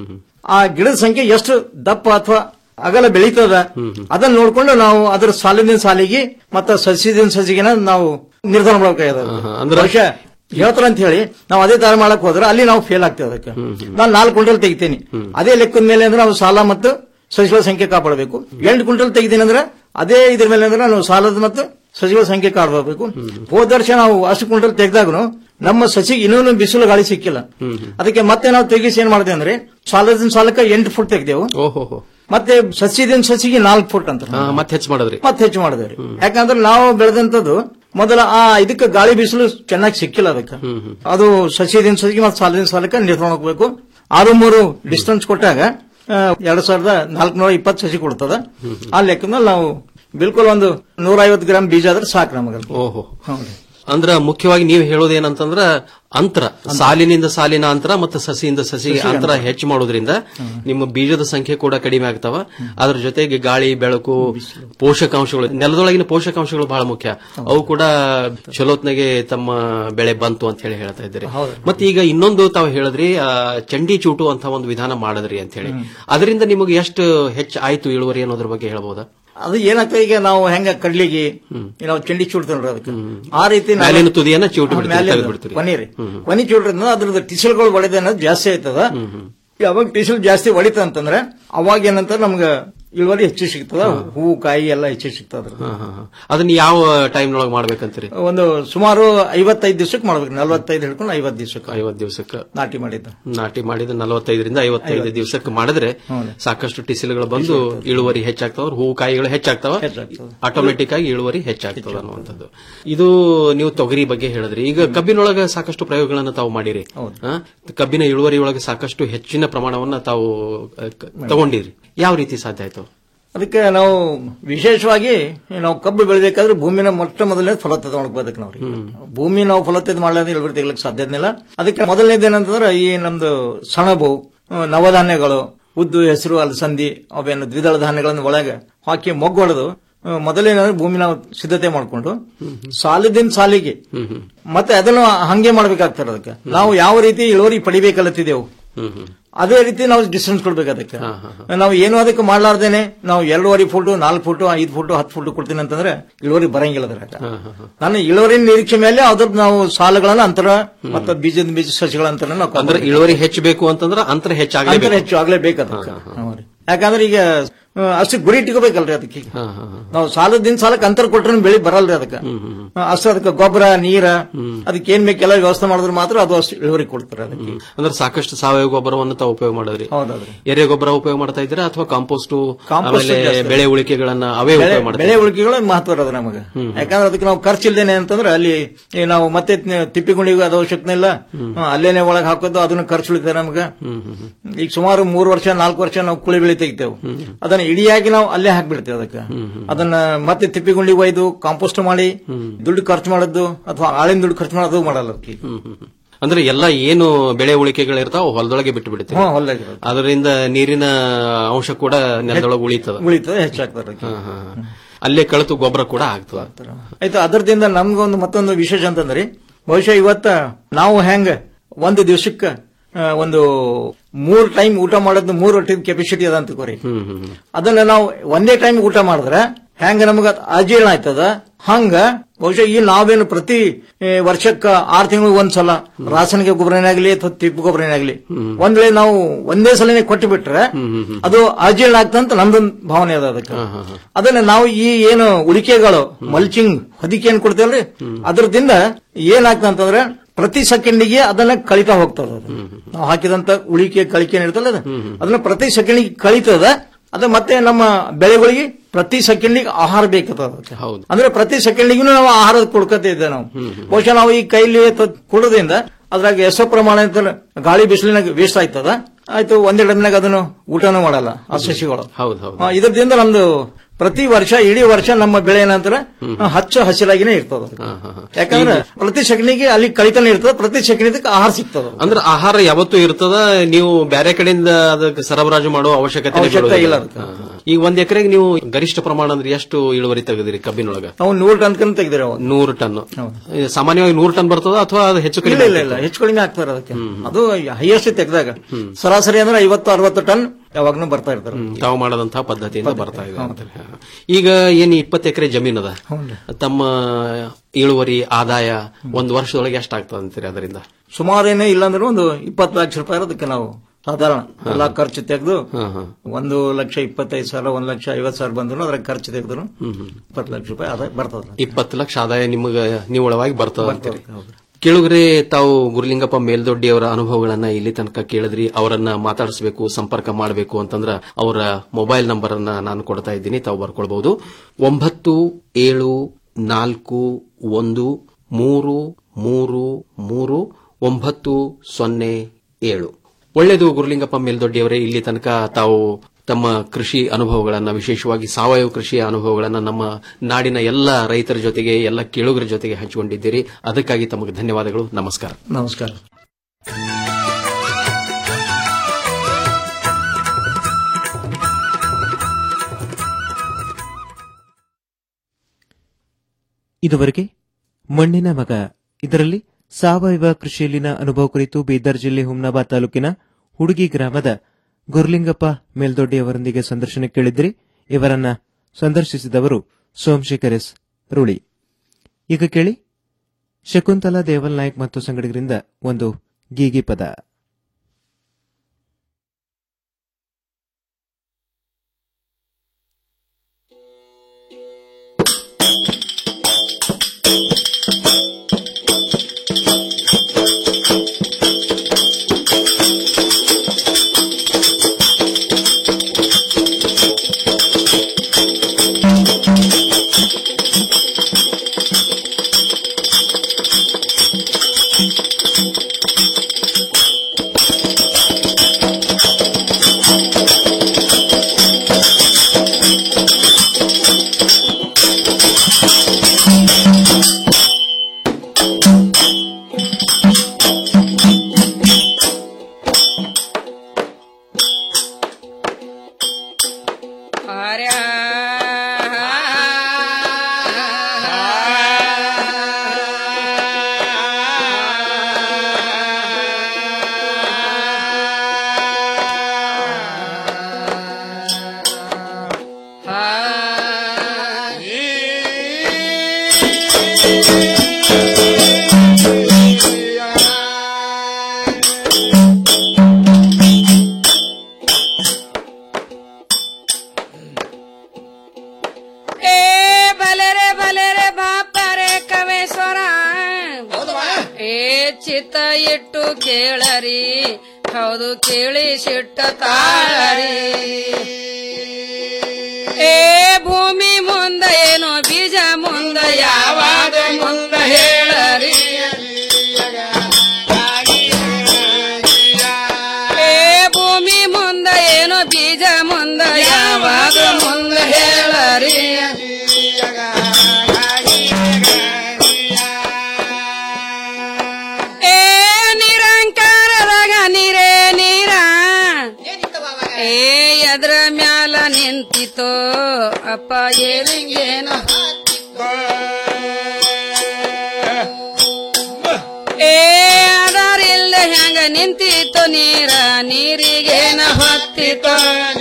ಆ ಗಿಡದ ಸಂಖ್ಯೆ ಎಷ್ಟು ದಪ್ಪ ಅಥವಾ ಅಗಲ ಬೆಳೀತದ ಅದನ್ನ ನೋಡ್ಕೊಂಡು ನಾವು ಅದರ ಸಾಲಿನ ಸಾಲಿಗೆ ಮತ್ತ ಸಸ್ಯದಿಂದ ಸಸಿಗೆನ ನಾವು ನಿರ್ಧಾರ ಮಾಡಬೇಕಾಗಿದೆ ಅಂದ್ರೆ ಬಹುಶಃ ಹೇಳ್ತಾರ ಅಂತ ಹೇಳಿ ನಾವು ಅದೇ ತರ ಮಾಡಕ್ ಹೋದ್ರೆ ಅಲ್ಲಿ ನಾವು ಫೇಲ್ ಆಗ್ತೇವೆ ಅದಕ್ಕೆ ನಾನು ನಾಲ್ಕು ಕ್ವಿಂಟಲ್ ತೆಗಿತೀನಿ ಅದೇ ಲೆಕ್ಕದ ಮೇಲೆ ಅಂದ್ರೆ ನಾವು ಸಾಲ ಮತ್ತು ಸಸಿಗಳ ಸಂಖ್ಯೆ ಕಾಪಾಡಬೇಕು ಎಂಟು ಕ್ವಿಂಟಲ್ ತೆಗಿತೀನಿ ಅಂದ್ರೆ ಅದೇ ಇದ್ರ ಮೇಲೆ ಅಂದ್ರೆ ನಾವು ಸಾಲದ ಮತ್ತು ಸಸಿಗಳ ಸಂಖ್ಯೆ ಕಾಪಾಡಬೇಕು ಹೋದ ವರ್ಷ ನಾವು ಅಷ್ಟು ಕ್ವಿಂಟಲ್ ತೆಗೆದಾಗೂ ನಮ್ಮ ಸಸಿಗೆ ಇನ್ನೂ ಬಿಸಿಲು ಗಾಳಿ ಸಿಕ್ಕಿಲ್ಲ ಅದಕ್ಕೆ ಮತ್ತೆ ನಾವು ತೆಗಿಸಿ ಏನ್ ಮಾಡಿದೆ ಅಂದ್ರೆ ಸಾಲದ ಸಾಲಕ್ಕೆ ಎಂಟು ಫುಟ್ ತೆಗ್ದೆವು ಓಹೋ ಮತ್ತೆ ಸಸಿದಿಂದ ಸಸಿಗೆ ನಾಲ್ಕು ಫುಟ್ ಅಂತ ಮತ್ತೆ ಹೆಚ್ಚು ಮಾಡಿದ್ರಿ ಮತ್ತೆ ಹೆಚ್ಚು ಮಾಡಿದ್ರಿ ಯಾಕಂದ್ರೆ ನಾವು ಬೆಳೆದಂತದ್ದು ಮೊದಲ ಆ ಇದಕ್ಕೆ ಗಾಳಿ ಬಿಸಿಲು ಚೆನ್ನಾಗಿ ಸಿಕ್ಕಿಲ್ಲ ಅದಕ್ಕೆ ಅದು ಸಸಿದಿಂದ ಸಸಿಗೆ ಮತ್ತೆ ಸಾಲದಿಂದ ಸಾಲಕ್ಕೆ ನಿರ್ಕೊಂಡು ಹೋಗ್ಬೇಕು ಆರು ಮೂರು ಡಿಸ್ಟೆನ್ಸ್ ಕೊಟ್ಟಾಗ ಆ, ಎರಡ್ ಸಾವಿರದ ನಾಲ್ಕುನೂರ ಇಪ್ಪತ್ತು ಸಸಿ ಕೊಡ್ತದ ಆ ಲೆಕ್ಕದಲ್ಲಿ ನಾವು ಬಿಲ್ಕುಲ್ ಒಂದು ನೂರ ಐವತ್ತು ಗ್ರಾಮ್ ಬೀಜ ಆದ್ರೆ ಸಾಕು ನಮಗೆ ಓಹೋ ಅಂದ್ರ ಮುಖ್ಯವಾಗಿ ನೀವು ಹೇಳೋದೇನಂತಂದ್ರ ಅಂತರ ಸಾಲಿನಿಂದ ಸಾಲಿನ ಅಂತರ ಮತ್ತು ಸಸಿಯಿಂದ ಸಸಿಗೆ ಸಸಿಗೆ ಅಂತರ ಅಂತರ. ಹೆಚ್ಚು ಮಾಡೋದ್ರಿಂದ ನಿಮ್ಮ ಬೀಜದ ಸಂಖ್ಯೆ ಕೂಡ ಕಡಿಮೆ ಆಗ್ತಾವ ಅದ್ರ ಜೊತೆಗೆ ಗಾಳಿ ಬೆಳಕು ಪೋಷಕಾಂಶಗಳು ನೆಲದೊಳಗಿನ ಪೋಷಕಾಂಶಗಳು ಬಹಳ ಮುಖ್ಯ ಅವು ಕೂಡ ಚಲೋತ್ನಾಗೆ ತಮ್ಮ ಬೆಳೆ ಬಂತು ಅಂತ ಹೇಳಿ ಹೇಳ್ತಾ ಇದ್ದೀರಿ ಮತ್ತೆ ಈಗ ಇನ್ನೊಂದು ತಾವು ಹೇಳಿದ್ರಿ ಆ, ಚಂಡಿ ಚೂಟು ಅಂತ ಒಂದು ವಿಧಾನ ಮಾಡಿದ್ರಿ ಅಂತ ಹೇಳಿ ಅದರಿಂದ ನಿಮಗೆ ಎಷ್ಟು ಹೆಚ್ಚು ಆಯ್ತು ಇಳುವರಿ ಅನ್ನೋದ್ರ ಬಗ್ಗೆ ಹೇಳ್ಬೋದಾ ಅದು ಏನಾಗ್ತದೆ ಈಗ ನಾವು ಹೆಂಗ ಕಡ್ಲಿಗೆ ನಾವು ಚಂಡಿ ಚೂಡ್ತೇವೆ ಅದಕ್ಕೆ ಆ ರೀತಿ ನಾವು- ಮ್ಯಾಲಿನ ತುದಿಯನ್ನ ಚಿವುಟಿ ಬಿಡ್ತೀರಿ, ಮ್ಯಾಲಿಂದ ತೆಗ್ದು ಬಿಡ್ತೀರಿ. ಕೊನೆ ರೀ ಕೊನೆ ಚೂಡ್ರಿಂದ ಅದ್ರದ್ದು ಟಿಸಲ್ಗಳು ಹೊಡೆದ ಅನ್ನೋದು ಜಾಸ್ತಿ ಆಯ್ತದ ಯಾವಾಗ ಟಿಸಲ್ ಜಾಸ್ತಿ ಹೊಡಿತ ಅಂತಂದ್ರೆ ಅವಾಗ ಏನಂತ ನಮ್ಗ ಇಳುವರಿ ಹೆಚ್ಚು ಸಿಗ್ತದ ಹೂವು ಕಾಯಿ ಎಲ್ಲ ಹೆಚ್ಚು ಸಿಗ್ತದ ಅದ್ರದ್ದು. ಅದನ್ನ ಯಾವ ಟೈಮ್ ನೊಳಗೆ ಮಾಡ್ಬೇಕಂತೀರಿ ಒಂದು ಸುಮಾರು ಐವತ್ತೈದು ದಿವಸಕ್ಕೆ ಮಾಡ್ಬೇಕು ನಲ್ವತ್ತೈದು ಹಿಡ್ಕೊಂಡು ಐವತ್ತು ದಿವಸಕ್ಕೆ ಐವತ್ತು ದಿವಸಕ್ಕೆ ನಾಟಿ ಮಾಡಿದ್ದ ನಾಟಿ ಮಾಡಿದ ನಲವತ್ತೈದರಿಂದ ಐವತ್ತೈದು ದಿವಸಕ್ಕೆ ಮಾಡಿದ್ರೆ ಸಾಕಷ್ಟು ಟಿಸಿಲ್ಗಳು ಬಂದು ಇಳುವರಿ ಹೆಚ್ಚಾಗ್ತಾವ ಹೂವು ಕಾಯಿಗಳು ಹೆಚ್ಚಾಗ್ತಾವ ಆಟೋಮೆಟಿಕ್ ಆಗಿ ಇಳುವರಿ ಹೆಚ್ಚಾಗ್ತದ ಅನ್ನುವಂಥದ್ದು ಇದು ನೀವು ತೊಗರಿ ಬಗ್ಗೆ ಹೇಳಿದ್ರಿ ಈಗ ಕಬ್ಬಿನೊಳಗೆ ಸಾಕಷ್ಟು ಪ್ರಯೋಗಗಳನ್ನ ತಾವು ಮಾಡಿರಿ ಆ? ಕಬ್ಬಿನ ಇಳುವರಿ ಒಳಗೆ ಸಾಕಷ್ಟು ಹೆಚ್ಚಿನ ಪ್ರಮಾಣವನ್ನ ತಾವು ಆ, ಕ- ತಗೊಂಡಿರಿ ಯಾವ ರೀತಿ ಸಾಧ್ಯ ಆಯ್ತು ಅದಕ್ಕೆ ನಾವು ವಿಶೇಷವಾಗಿ ನಾವು ಕಬ್ಬು ಬೆಳಿಬೇಕಾದ್ರೆ ಭೂಮಿನ ಮೊಟ್ಟ ಮೊದಲನೇ ಫಲವತ್ತತೆ ಮಾಡ್ಕೋಬೇಕು ನಾವು ಭೂಮಿ ನಾವು ಫಲವತ್ತತೆ ಮಾಡಲಾದ್ರೆ ಇಳುವರಿ ತೆಗಿಲಿಕ್ಕೆ ಸಾಧ್ಯನೇ ಇಲ್ಲ ಅದಕ್ಕೆ ಮೊದಲನೇದು ಏನಂತಂದ್ರೆ ಈ ನಮ್ದು ಸಣಬು ಆ, ನವಧಾನ್ಯಗಳು ಉದ್ದು ಹೆಸರು ಅಲಸಂದಿ ಅವೇನು ದ್ವಿದಳ ಧಾನ್ಯಗಳನ್ನು ಒಳಗೆ ಹಾಕಿ ಮೊಗ್ಗು ಹೊಡೆದು ಆ, ಮೊದಲೇನಂದ್ರೆ ಭೂಮಿ ನಾವು ಸಿದ್ಧತೆ ಮಾಡಿಕೊಂಡು ಸಾಲಿದಿಂದ ಸಾಲಿಗೆ ಮತ್ತೆ ಅದನ್ನು ಹಂಗೆ ಮಾಡ್ಬೇಕಾಗ್ತದೆ ಅದಕ್ಕೆ ನಾವು ಯಾವ ರೀತಿ ಇಳುವರಿ ಪಡಿಬೇಕಲ್ಲತ್ತಿದ್ದೆವು ಅದೇ ರೀತಿ ನಾವು ಡಿಸ್ಟೆನ್ಸ್ ಕೊಡ್ಬೇಕು ಅದಕ್ಕೆ ನಾವು ಏನು ಅದಕ್ಕೆ ಮಾಡ್ಲಾರ್ದೇನೆ ನಾವು ಎರಡೂವರೆ ಫುಟ್ ನಾಲ್ಕು ಫುಟ್ ಐದು ಫುಟ್ ಹತ್ತು ಫುಟ್ ಕೊಡ್ತೀನಿ ಅಂತಂದ್ರೆ ಇಳುವರಿ ಬರಂಗಿಲ್ಲ ಅದ್ರಾಗ ನಾನು ಇಳುವರಿ ನಿರೀಕ್ಷೆ ಮೇಲೆ ಅದ್ರ ನಾವು ಸಾಲಗಳನ್ನ ಅಂತರ ಮತ್ತೆ ಬೀಜದ ಬೀಜ ಸಸಿಗಳ ಅಂತರ ನಾವು ಅಂದ್ರೆ ಇಳುವರಿ ಹೆಚ್ಚಬೇಕು ಅಂತಂದ್ರೆ ಅಂತರ ಅಂತರ ಹೆಚ್ಚಾಗಲೇಬೇಕು ಹೆಚ್ಚು ಆಗ್ಲೇಬೇಕು ಅದಕ್ಕೆ ಹೌದು. ಯಾಕಂದ್ರೆ ಈಗ ಆ, ಅಷ್ಟು ಗುರಿ ಇಟ್ಕೋಬೇಕಲ್ರಿ ಅದಕ್ಕೆ ಈಗ. ನಾವು ಸಾಲದಿಂದ ಸಾಲಕ್ಕೆ ಅಂತರ ಕೊಟ್ರೆ ಬೆಳಿ ಬರಲ್ರಿ ಅದಕ್ಕೆ ಆ, ಅಷ್ಟು ಅದಕ್ಕೆ ಗೊಬ್ಬರ ನೀರ ಅದಕ್ಕೆ ಏನ್ ಬೇಕೆಲ್ಲ ವ್ಯವಸ್ಥೆ ಮಾಡಿದ್ರೆ ಮಾತ್ರ ಅದು ಅಷ್ಟು ಇಳುವರಿ ಕೊಡ್ತಾರೆ ಅದಕ್ಕೆ ಅಂದ್ರೆ ಸಾಕಷ್ಟು ಸಾವಯವ ಗೊಬ್ಬರವನ್ನು ತಾವು ಉಪಯೋಗ ಮಾಡಿದ್ರಿ ಹೌದೌದ್ರಿ ಎರೆ ಗೊಬ್ಬರ ಉಪಯೋಗ ಮಾಡ್ತಾ ಇದ್ದೀರಾ ಅಥವಾ ಕಾಂಪೋಸ್ಟ್ ಕಾಂಪೋಸ್ಟ್ ಆಮೇಲೆ ಜಾಸ್ತಿ. ಬೆಳೆ ಉಳಿಕೆಗಳನ್ನ ಅವೇ ಬೆಳೆ- ಉಪಯೋಗ ಮಾಡ್ತಾ ಬೆಳೆ ಉಳಿಕೆಗಳು ಮಹತ್ವ ಇರೋದು ನಮಗೆ ಯಾಕಂದ್ರೆ ಅದಕ್ಕೆ ನಾವು ಖರ್ಚಿಲ್ದೇನೆ ಅಂತಂದ್ರೆ ಅಲ್ಲಿ ಈ ನಾವು ಮತ್ತೆ ತಿಪ್ಪಿಗುಂಡಿಗೂ ಅದು ಅವಶ್ಯಕತೆ ಇಲ್ಲ ಹ್ಮ್, ಅಲ್ಲೇನೆ ಒಳಗೆ ಹಾಕೋದು ಅದನ್ನ ಖರ್ಚು ಉಳಿತದೆ ನಮಗೆ ಈಗ ಸುಮಾರು ಮೂರು ವರ್ಷ ನಾಲ್ಕು ವರ್ಷ ನಾವು ಕುಳಿ ಬೆಳಿ ತೆಗಿತೇವೆ ಅದನ್ನ ಇಡಿಯಾಗಿ ನಾವು ಅಲ್ಲೇ ಹಾಕ್ಬಿಡ್ತೇವೆ ಅದಕ್ಕೆ ಅದನ್ನ ಮತ್ತೆ ತಿಪ್ಪಿಗುಂಡಿಗೆ ಒಯ್ದು ಕಾಂಪೋಸ್ಟ್ ಮಾಡಿ ದುಡ್ಡು ಖರ್ಚು ಮಾಡೋದು ಅಥವಾ ಆಳಿನ ದುಡ್ಡು ಖರ್ಚು ಮಾಡೋದು ಮಾಡಲ್ಲ ಅದಕ್ಕೆ ಅಂದ್ರೆ ಎಲ್ಲ ಏನು ಬೆಳೆ ಉಳಿಕೆಗಳಿರ್ತಾವ ಹೊಲದೊಳಗೆ ಬಿಟ್ಟು ಬಿಡ್ತೀವಿ ಹ್ಮ್, ಹೊಲ್ದಾಗೆ ಇರೋದು. ಅದರಿಂದ ನೀರಿನ ಅಂಶ ಕೂಡ ನೆಲದೊಳಗೆ ಉಳಿತದ ಉಳಿತದೆ ಹೆಚ್ಚಾಗ್ತದೆ ಅದಕ್ಕೆ. ಹಾ, ಹಾ, ಹಾ. ಅಲ್ಲೇ ಕಳೆತು ಗೊಬ್ಬರ ಕೂಡ ಆಗ್ತದ ಆಯ್ತು ಅದರದಿಂದ ನಮ್ಗೊಂದು ಮತ್ತೊಂದು ವಿಶೇಷ ಅಂತಂದ್ರಿ ಬಹುಶಃ ಇವತ್ತ ನಾವು ಹೆಂಗ ಒಂದು ದಿವಸಕ್ಕ ಆ, ಒಂದು ಮೂರ್ ಟೈಮ್ ಊಟ ಮಾಡೋದು ಮೂರ್ ರೊಟ್ಟಿ ಕೆಪಾಸಿಟಿ ಅದ ಅಂತ ಕೋರಿ ಅದನ್ನ ನಾವು ಒಂದೇ ಟೈಮ್ ಊಟ ಮಾಡಿದ್ರೆ ಹೆಂಗ ನಮಗ ಅಜೀರ್ಣ ಆಯ್ತದ ಹಂಗ ಬಹುಶಃ ಈ ನಾವೇನು ಪ್ರತಿ ಏ, ವರ್ಷಕ್ಕ ಆರ್ ತಿಂಗಳು ಒಂದ್ಸಲ ರಾಸಾಯನಿಕ ಗೊಬ್ಬರನೇ ಆಗ್ಲಿ ಅಥವಾ ತಿಪ್ಪು ಗೊಬ್ಬರನೇ ಆಗ್ಲಿ ಒಂದ್ ವೇಳೆ ನಾವು ಒಂದೇ ಸಲನೇ ಕೊಟ್ಟು ಬಿಟ್ರೆ ಅದು ಅಜೀರ್ಣ ಆಗ್ತಂತ ನಮ್ದೊಂದು ಭಾವನೆ ಅದ ಅದಕ್ಕೆ ಅದನ್ನ ನಾವು ಈ ಏನು ಉಳಿಕೆಗಳು ಮಲ್ಚಿಂಗ್ ಹೊದಿಕೆ ಏನ್ ಕೊಡ್ತೇವಲ್ರಿ ಅದ್ರದಿಂದ ಏನಾಗ್ತಂತಂದ್ರೆ ಪ್ರತಿ ಸೆಕೆಂಡಿಗೆ ಅದನ್ನ ಕಳಿತಾ ಹೋಗ್ತದ ಅದು. ನಾವು ಹಾಕಿದಂತ ಉಳಿಕೆ ಕಳಿಕೆ ಏನಿರ್ತಲ್ಲ ಅದು ಅದನ್ನ ಪ್ರತಿ ಸೆಕೆಂಡಿಗೆ ಕಳಿತದ ಅದು ಮತ್ತೆ ನಮ್ಮ ಬೆಳೆಗಳಿಗೆ ಪ್ರತಿ ಸೆಕೆಂಡಿಗೆ ಆಹಾರ ಬೇಕದ ಅದಕ್ಕೆ ಅಂದ್ರೆ ಪ್ರತಿ ಸೆಕೆಂಡಿಗೂ ನಾವು ಆಹಾರ ಕೊಡ್ಕತ ಇದ್ದೇವೆ ನಾವು ಬಹುಶಃ ನಾವು ಈ ಕೈಲಿ ತ- ಕೊಡೋದ್ರಿಂದ ಅದ್ರಾಗ ಎಷ್ಟೋ ಪ್ರಮಾಣ ಅಂತ ಗಾಳಿ ಬಿಸಿಲಿನಾಗ ವೇಸ್ಟ್ ಆಯ್ತದ ಆಯ್ತು ಒಂದೇ ಟೈಮ್ನಾಗ ಅದನ್ನು ಊಟನೂ ಮಾಡಲ್ಲ ಆ ಸಸಿಗಳು ಹೌದು ಹೌದು ಆ, ಇದರಿಂದ ನಮ್ದು ಪ್ರತಿ ವರ್ಷ ಇಡೀ ವರ್ಷ ನಮ್ಮ ಬೆಳೆ ಏನಂತಾರೆ ಹಚ್ಚ ಹಸಿರಾಗಿನೇ ಇರ್ತದ ಅದು. ಯಾಕಂದ್ರೆ ಪ್ರತಿ ಸೆಕೆಂಡಿಗೆ ಅಲ್ಲಿ ಕಳಿತಾನೆ ಇರ್ತದ ಪ್ರತಿ ಸೆಕೆಂಡಿಗೆ ಆಹಾರ ಸಿಗ್ತದ ಅಂದ್ರೆ ಆಹಾರ ಯಾವತ್ತೂ ಇರ್ತದ ನೀವು ಬೇರೆ ಕಡೆಯಿಂದ ಅದಕ್ಕೆ ಸರಬರಾಜು ಮಾಡುವ ಅವಶ್ಯಕತೆ ಅವಶ್ಯಕತೆ ಇಲ್ಲ ಅದಕ್ಕೆ. ಈಗ ಒಂದ್ ಎಕರೆಗೆ ನೀವು ಗರಿಷ್ಠ ಪ್ರಮಾಣ ಅಂದ್ರೆ ಎಷ್ಟು ಇಳುವರಿ ತೆಗೆದಿರಿ ಕಬ್ಬಿನೊಳಗ ನಾವು ನೂರು ಟನ್ ಕನ್ ತೆಗ್ದಿರ ನೂರು ಟನ್ ಸಾಮಾನ್ಯವಾಗಿ ನೂರು ಟನ್ ಬರ್ತದ ಅಥವಾ ಅದು ಹೆಚ್ಚು ಇಲ್ಲ ಕಡಿಮೆ ಇಲ್ಲ ಇಲ್ಲ ಹೆಚ್ಚು ಕಡಿಮೆ ಆಗ್ತಾರೆ ಅದಕ್ಕೆ ಅದು ಹೈಯೆಸ್ಟ್ ತೆಗ್ದಾಗ ಸರಾಸರಿ ಅಂದ್ರೆ ಐವತ್ತು ಅರವತ್ತು ಟನ್ ಯಾವಾಗ್ಲೂ ಬರ್ತಾ ಇರ್ತಾರೆ ತಾವು ಮಾಡದಂತಹ ಪದ್ಧತಿಯಿಂದ ಬರ್ತಾ ಇದೆ ಅಂತಾರೆ. ಈಗ ಏನ್ ಇಪ್ಪತ್ತು ಎಕರೆ ಜಮೀನ್ ಅದ ತಮ್ಮ ಇಳುವರಿ ಆದಾಯ ಒಂದು ವರ್ಷದೊಳಗೆ ಎಷ್ಟಾಗ್ತದೆ ಅಂತೀರಿ ಅದರಿಂದ ಸುಮಾರು ಏನೇ ಇಲ್ಲ ಅಂದ್ರೆ ಒಂದು ಇಪ್ಪತ್ತು ಲಕ್ಷ ರೂಪಾಯಿ ಅದಕ್ಕೆ ನಾವು ಸಾಧಾರಣ ಎಲ್ಲಾ ಖರ್ಚು ತೆಗೆದು ಒಂದು ಲಕ್ಷ ಇಪ್ಪತ್ತೈದು ಸಾವಿರ ಒಂದ್ ಲಕ್ಷ ಐವತ್ತು ಸಾವಿರ ಬಂದ್ರು ಅದ್ರ ಖರ್ಚು ತೆಗೆದ್ರು ಇಪ್ಪತ್ತು ಲಕ್ಷ ರೂಪಾಯಿ ಆದಾಯ ಬರ್ತದ ಇಪ್ಪತ್ತು ಲಕ್ಷ ಆದಾಯ ನಿಮಗೆ ನಿವ್ವಳವಾಗಿ ಬರ್ತದ ಅಂತೀರಿ ಕೇಳುಗ್ರೆ ತಾವು ಗುರುಲಿಂಗಪ್ಪ ಮೇಲ್ದೊಡ್ಡಿ ಅವರ ಅನುಭವಗಳನ್ನ ಇಲ್ಲಿ ತನಕ ಕೇಳಿದ್ರಿ ಅವರನ್ನ ಮಾತಾಡಿಸಬೇಕು ಸಂಪರ್ಕ ಮಾಡಬೇಕು ಅಂತಂದ್ರ ಅವರ ಮೊಬೈಲ್ ನಂಬರ್ ಅನ್ನ ನಾನು ಕೊಡ್ತಾ ಇದ್ದೀನಿ ತಾವು ಬರ್ಕೊಳ್ಬಹುದು ಒಂಬತ್ತು ಏಳು ನಾಲ್ಕು ಒಂದು ಮೂರು ಮೂರು ಮೂರು ಒಂಬತ್ತು ಸೊನ್ನೆ ಏಳು ಒಳ್ಳೆಯದು ಗುರುಲಿಂಗಪ್ಪ ಮೇಲ್ದೊಡ್ಡಿಯವರೇ ಇಲ್ಲಿ ತನಕ ತಾವು ತಮ್ಮ ಕೃಷಿ ಅನುಭವಗಳನ್ನ ವಿಶೇಷವಾಗಿ ಸಾವಯವ ಕೃಷಿಯ ಅನುಭವಗಳನ್ನ ನಮ್ಮ ನಾಡಿನ ಎಲ್ಲ ರೈತರ ಜೊತೆಗೆ ಎಲ್ಲ ಕೇಳುಗರ ಜೊತೆಗೆ ಹಂಚಿಕೊಂಡಿದ್ದೀರಿ ಅದಕ್ಕಾಗಿ ತಮಗೆ ಧನ್ಯವಾದಗಳು ನಮಸ್ಕಾರ ನಮಸ್ಕಾರ ಇದುವರೆಗೆ ಮಣ್ಣಿನ ಮಗ ಇದರಲ್ಲಿ ಸಾವಯವ ಕೃಷಿಯಲ್ಲಿನ ಅನುಭವ ಕುರಿತು ಬೀದರ್ ಜಿಲ್ಲೆ ಹುಮ್ನಾಬಾದ್ ತಾಲೂಕಿನ ಹುಡುಗಿ ಗ್ರಾಮದ ಗುರುಲಿಂಗಪ್ಪ ಮೇಲ್ದೊಡ್ಡಿ ಅವರೊಂದಿಗೆ ಸಂದರ್ಶನ ಕೇಳಿದ್ರಿ ಇವರನ್ನ ಸಂದರ್ಶಿಸಿದವರು ಸೋಮಶೇಖರ್ ಎಸ್ ರೂಳಿ ಈಗ ಕೇಳಿ ಶಕುಂತಲಾ ದೇವಲ್ ನಾಯ್ಕ್ ಮತ್ತು ಸಂಗಡಿಗರಿಂದ ಒಂದು ಗೀಗಿ ಪದ ಏ ಬಲೆರೆ ಬಲೆರೆ ಬಾಪರೆ ಕವೇಶ್ವರ ಏ ಚಿತ್ತ ಇಟ್ಟು ಕೇಳರಿ ಹೌದು ಕೇಳಿ ಸಿಟ್ಟ ತಾಳರಿ ಏ ಭೂಮಿ ಮುಂದ ಏನೋ ಬೀಜ ಮುಂದ ಯಾವಾಗ ಮುಂದ ಹೇಳರಿ ಏ ಭೂಮಿ ಮುಂದ ಏನೋ ಬೀಜ ಮುಂದ ಯಾವಾಗ ಮುಂದ ಹೇಳರಿ ಏ ನಿರಂಕಾರದಾಗ ನೀರೇ ನೀರ ಏ ಎದ್ರ ಮ್ಯಾಲ ನಿಂತಿತೋ ಅಪ್ಪ ಏರಿಂಗೇನು ಏ ಅದರಿಲ್ದ ಹೆಂಗ ನಿಂತಿತ್ತು ನೀರ ನೀರಿಗೇನ ಹೊತ್ತಿತ್ತು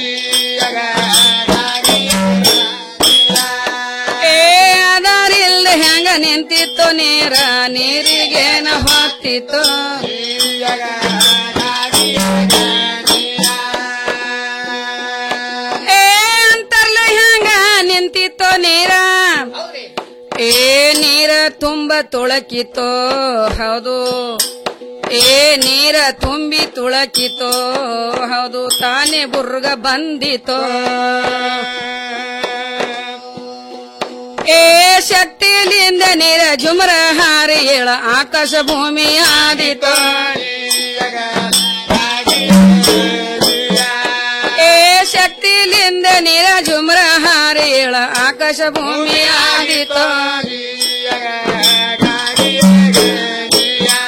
ಏ ಅದರಿಲ್ದ ಹೆಂಗ ನಿಂತಿತ್ತು ನೀರ ನೀರಿಗೇನ ಹೊತ್ತಿತ್ತು ಏ ಅಂತರ್ಲ ಹೆಂಗ ನಿಂತಿತ್ತು ನೀರ ಏ ನೀರ ತುಂಬ ತುಳಕಿತೋ ಹೌದು ಏ ನೀರ ತುಂಬಿ ತುಳಕಿತೋ ಹೌದು ತಾನೇ ಬುರ್ಗ ಬಂದಿತೋ ಏ ಶಕ್ತಿಲಿಂದ ನೀರ ಜುಮರ ಹಾರಿ ಏಳ ಆಕಾಶ ಭೂಮಿ ಆದಿತೋ ಏ ಶಕ್ತಿಲಿಂದ ನೀರ ಜುಮರ ಹಾರಿ ಏಳ ಆಕಾಶ ಭೂಮಿ ಆದಿತೋ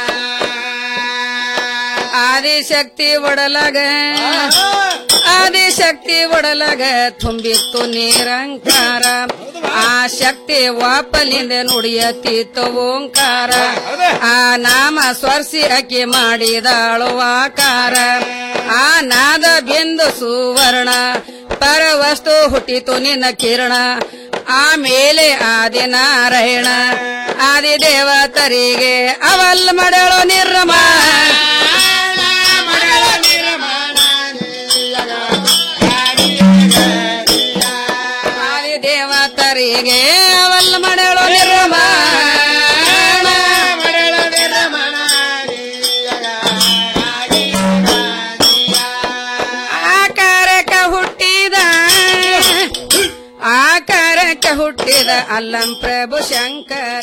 ಆದಿಶಕ್ತಿ ಒಡಲಗ ಆದಿಶಕ್ತಿ ಶಕ್ತಿ ಒಡಲಗ ತುಂಬಿತ್ತು ನಿರಂಕಾರ ಆ ಶಕ್ತಿ ವಾಪಲಿಂದ ನುಡಿಯತ್ತಿತ್ತು ಓಂಕಾರ ಆ ನಾಮ ಸ್ವರ್ಸಿ ಅಕ್ಕಿ ಮಾಡಿದಾಳು ಆಕಾರ ಆ ನಾದ ಬಿಂದು ಸುವರ್ಣ ಪರವಸ್ತು ಹುಟ್ಟಿತು ನಿನ್ನ ಕಿರಣ ಆಮೇಲೆ ಆದಿನಾರಾಯಣ ಆದಿ ದೇವತರಿಗೆ ಅವಲ್ ಮಾಡಳು ನಿರ್ಮ ಆದಿ ದೇವತರಿಗೆ ಅವಲ್ ಮಾಡಳು ನಿರ್ಮ ಆಕಾರಕ ಹುಟ್ಟಿದ ಆಕಾರಕ ಹುಟ್ಟಿದ ಅಲ್ಲಂ ಪ್ರಭು ಶಂಕರ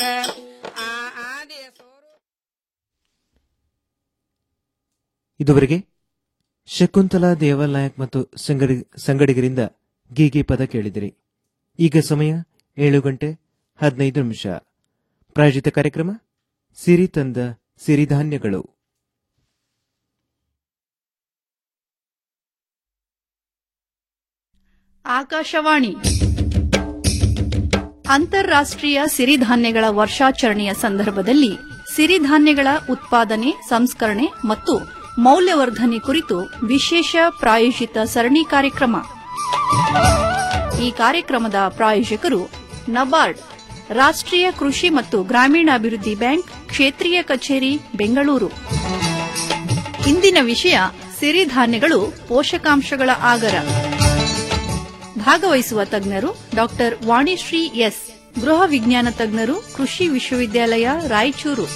ಇದುವರೆಗೆ ಶಕುಂತಲಾ ದೇವನಾಯಕ್ ಮತ್ತು ಸಂಗಡಿ ಸಂಗಡಿಗರಿಂದ ಗೀಗಿ ಪದ ಕೇಳಿದಿರಿ ಈಗ ಸಮಯ ಏಳು ಗಂಟೆ ಹದಿನೈದು ನಿಮಿಷ ಪ್ರಾಯೋಜಿತ ಕಾರ್ಯಕ್ರಮ ಸಿರಿ ತಂದ ಸಿರಿಧಾನ್ಯಗಳು ಆಕಾಶವಾಣಿ ಅಂತಾರಾಷ್ಟ್ರೀಯ ಸಿರಿಧಾನ್ಯಗಳ ವರ್ಷಾಚರಣೆಯ ಸಂದರ್ಭದಲ್ಲಿ ಸಿರಿಧಾನ್ಯಗಳ ಉತ್ಪಾದನೆ ಸಂಸ್ಕರಣೆ ಮತ್ತು ಮೌಲ್ಯವರ್ಧನೆ ಕುರಿತು ವಿಶೇಷ ಪ್ರಾಯೋಜಿತ ಸರಣಿ ಕಾರ್ಯಕ್ರಮ ಈ ಕಾರ್ಯಕ್ರಮದ ಪ್ರಾಯೋಜಕರು ನಬಾರ್ಡ್ ರಾಷ್ಟ್ರೀಯ ಕೃಷಿ ಮತ್ತು ಗ್ರಾಮೀಣಾಭಿವೃದ್ಧಿ ಬ್ಯಾಂಕ್ ಕ್ಷೇತ್ರೀಯ ಕಚೇರಿ ಬೆಂಗಳೂರು ಇಂದಿನ ವಿಷಯ ಸಿರಿಧಾನ್ಯಗಳು ಪೋಷಕಾಂಶಗಳ ಆಗರ ಭಾಗವಹಿಸುವ ತಜ್ಞರು ಡಾಕ್ಟರ್ ವಾಣಿಶ್ರೀ ಎಸ್ ಗೃಹ ವಿಜ್ಞಾನ ತಜ್ಞರು ಕೃಷಿ ವಿಶ್ವವಿದ್ಯಾಲಯ ರಾಯಚೂರು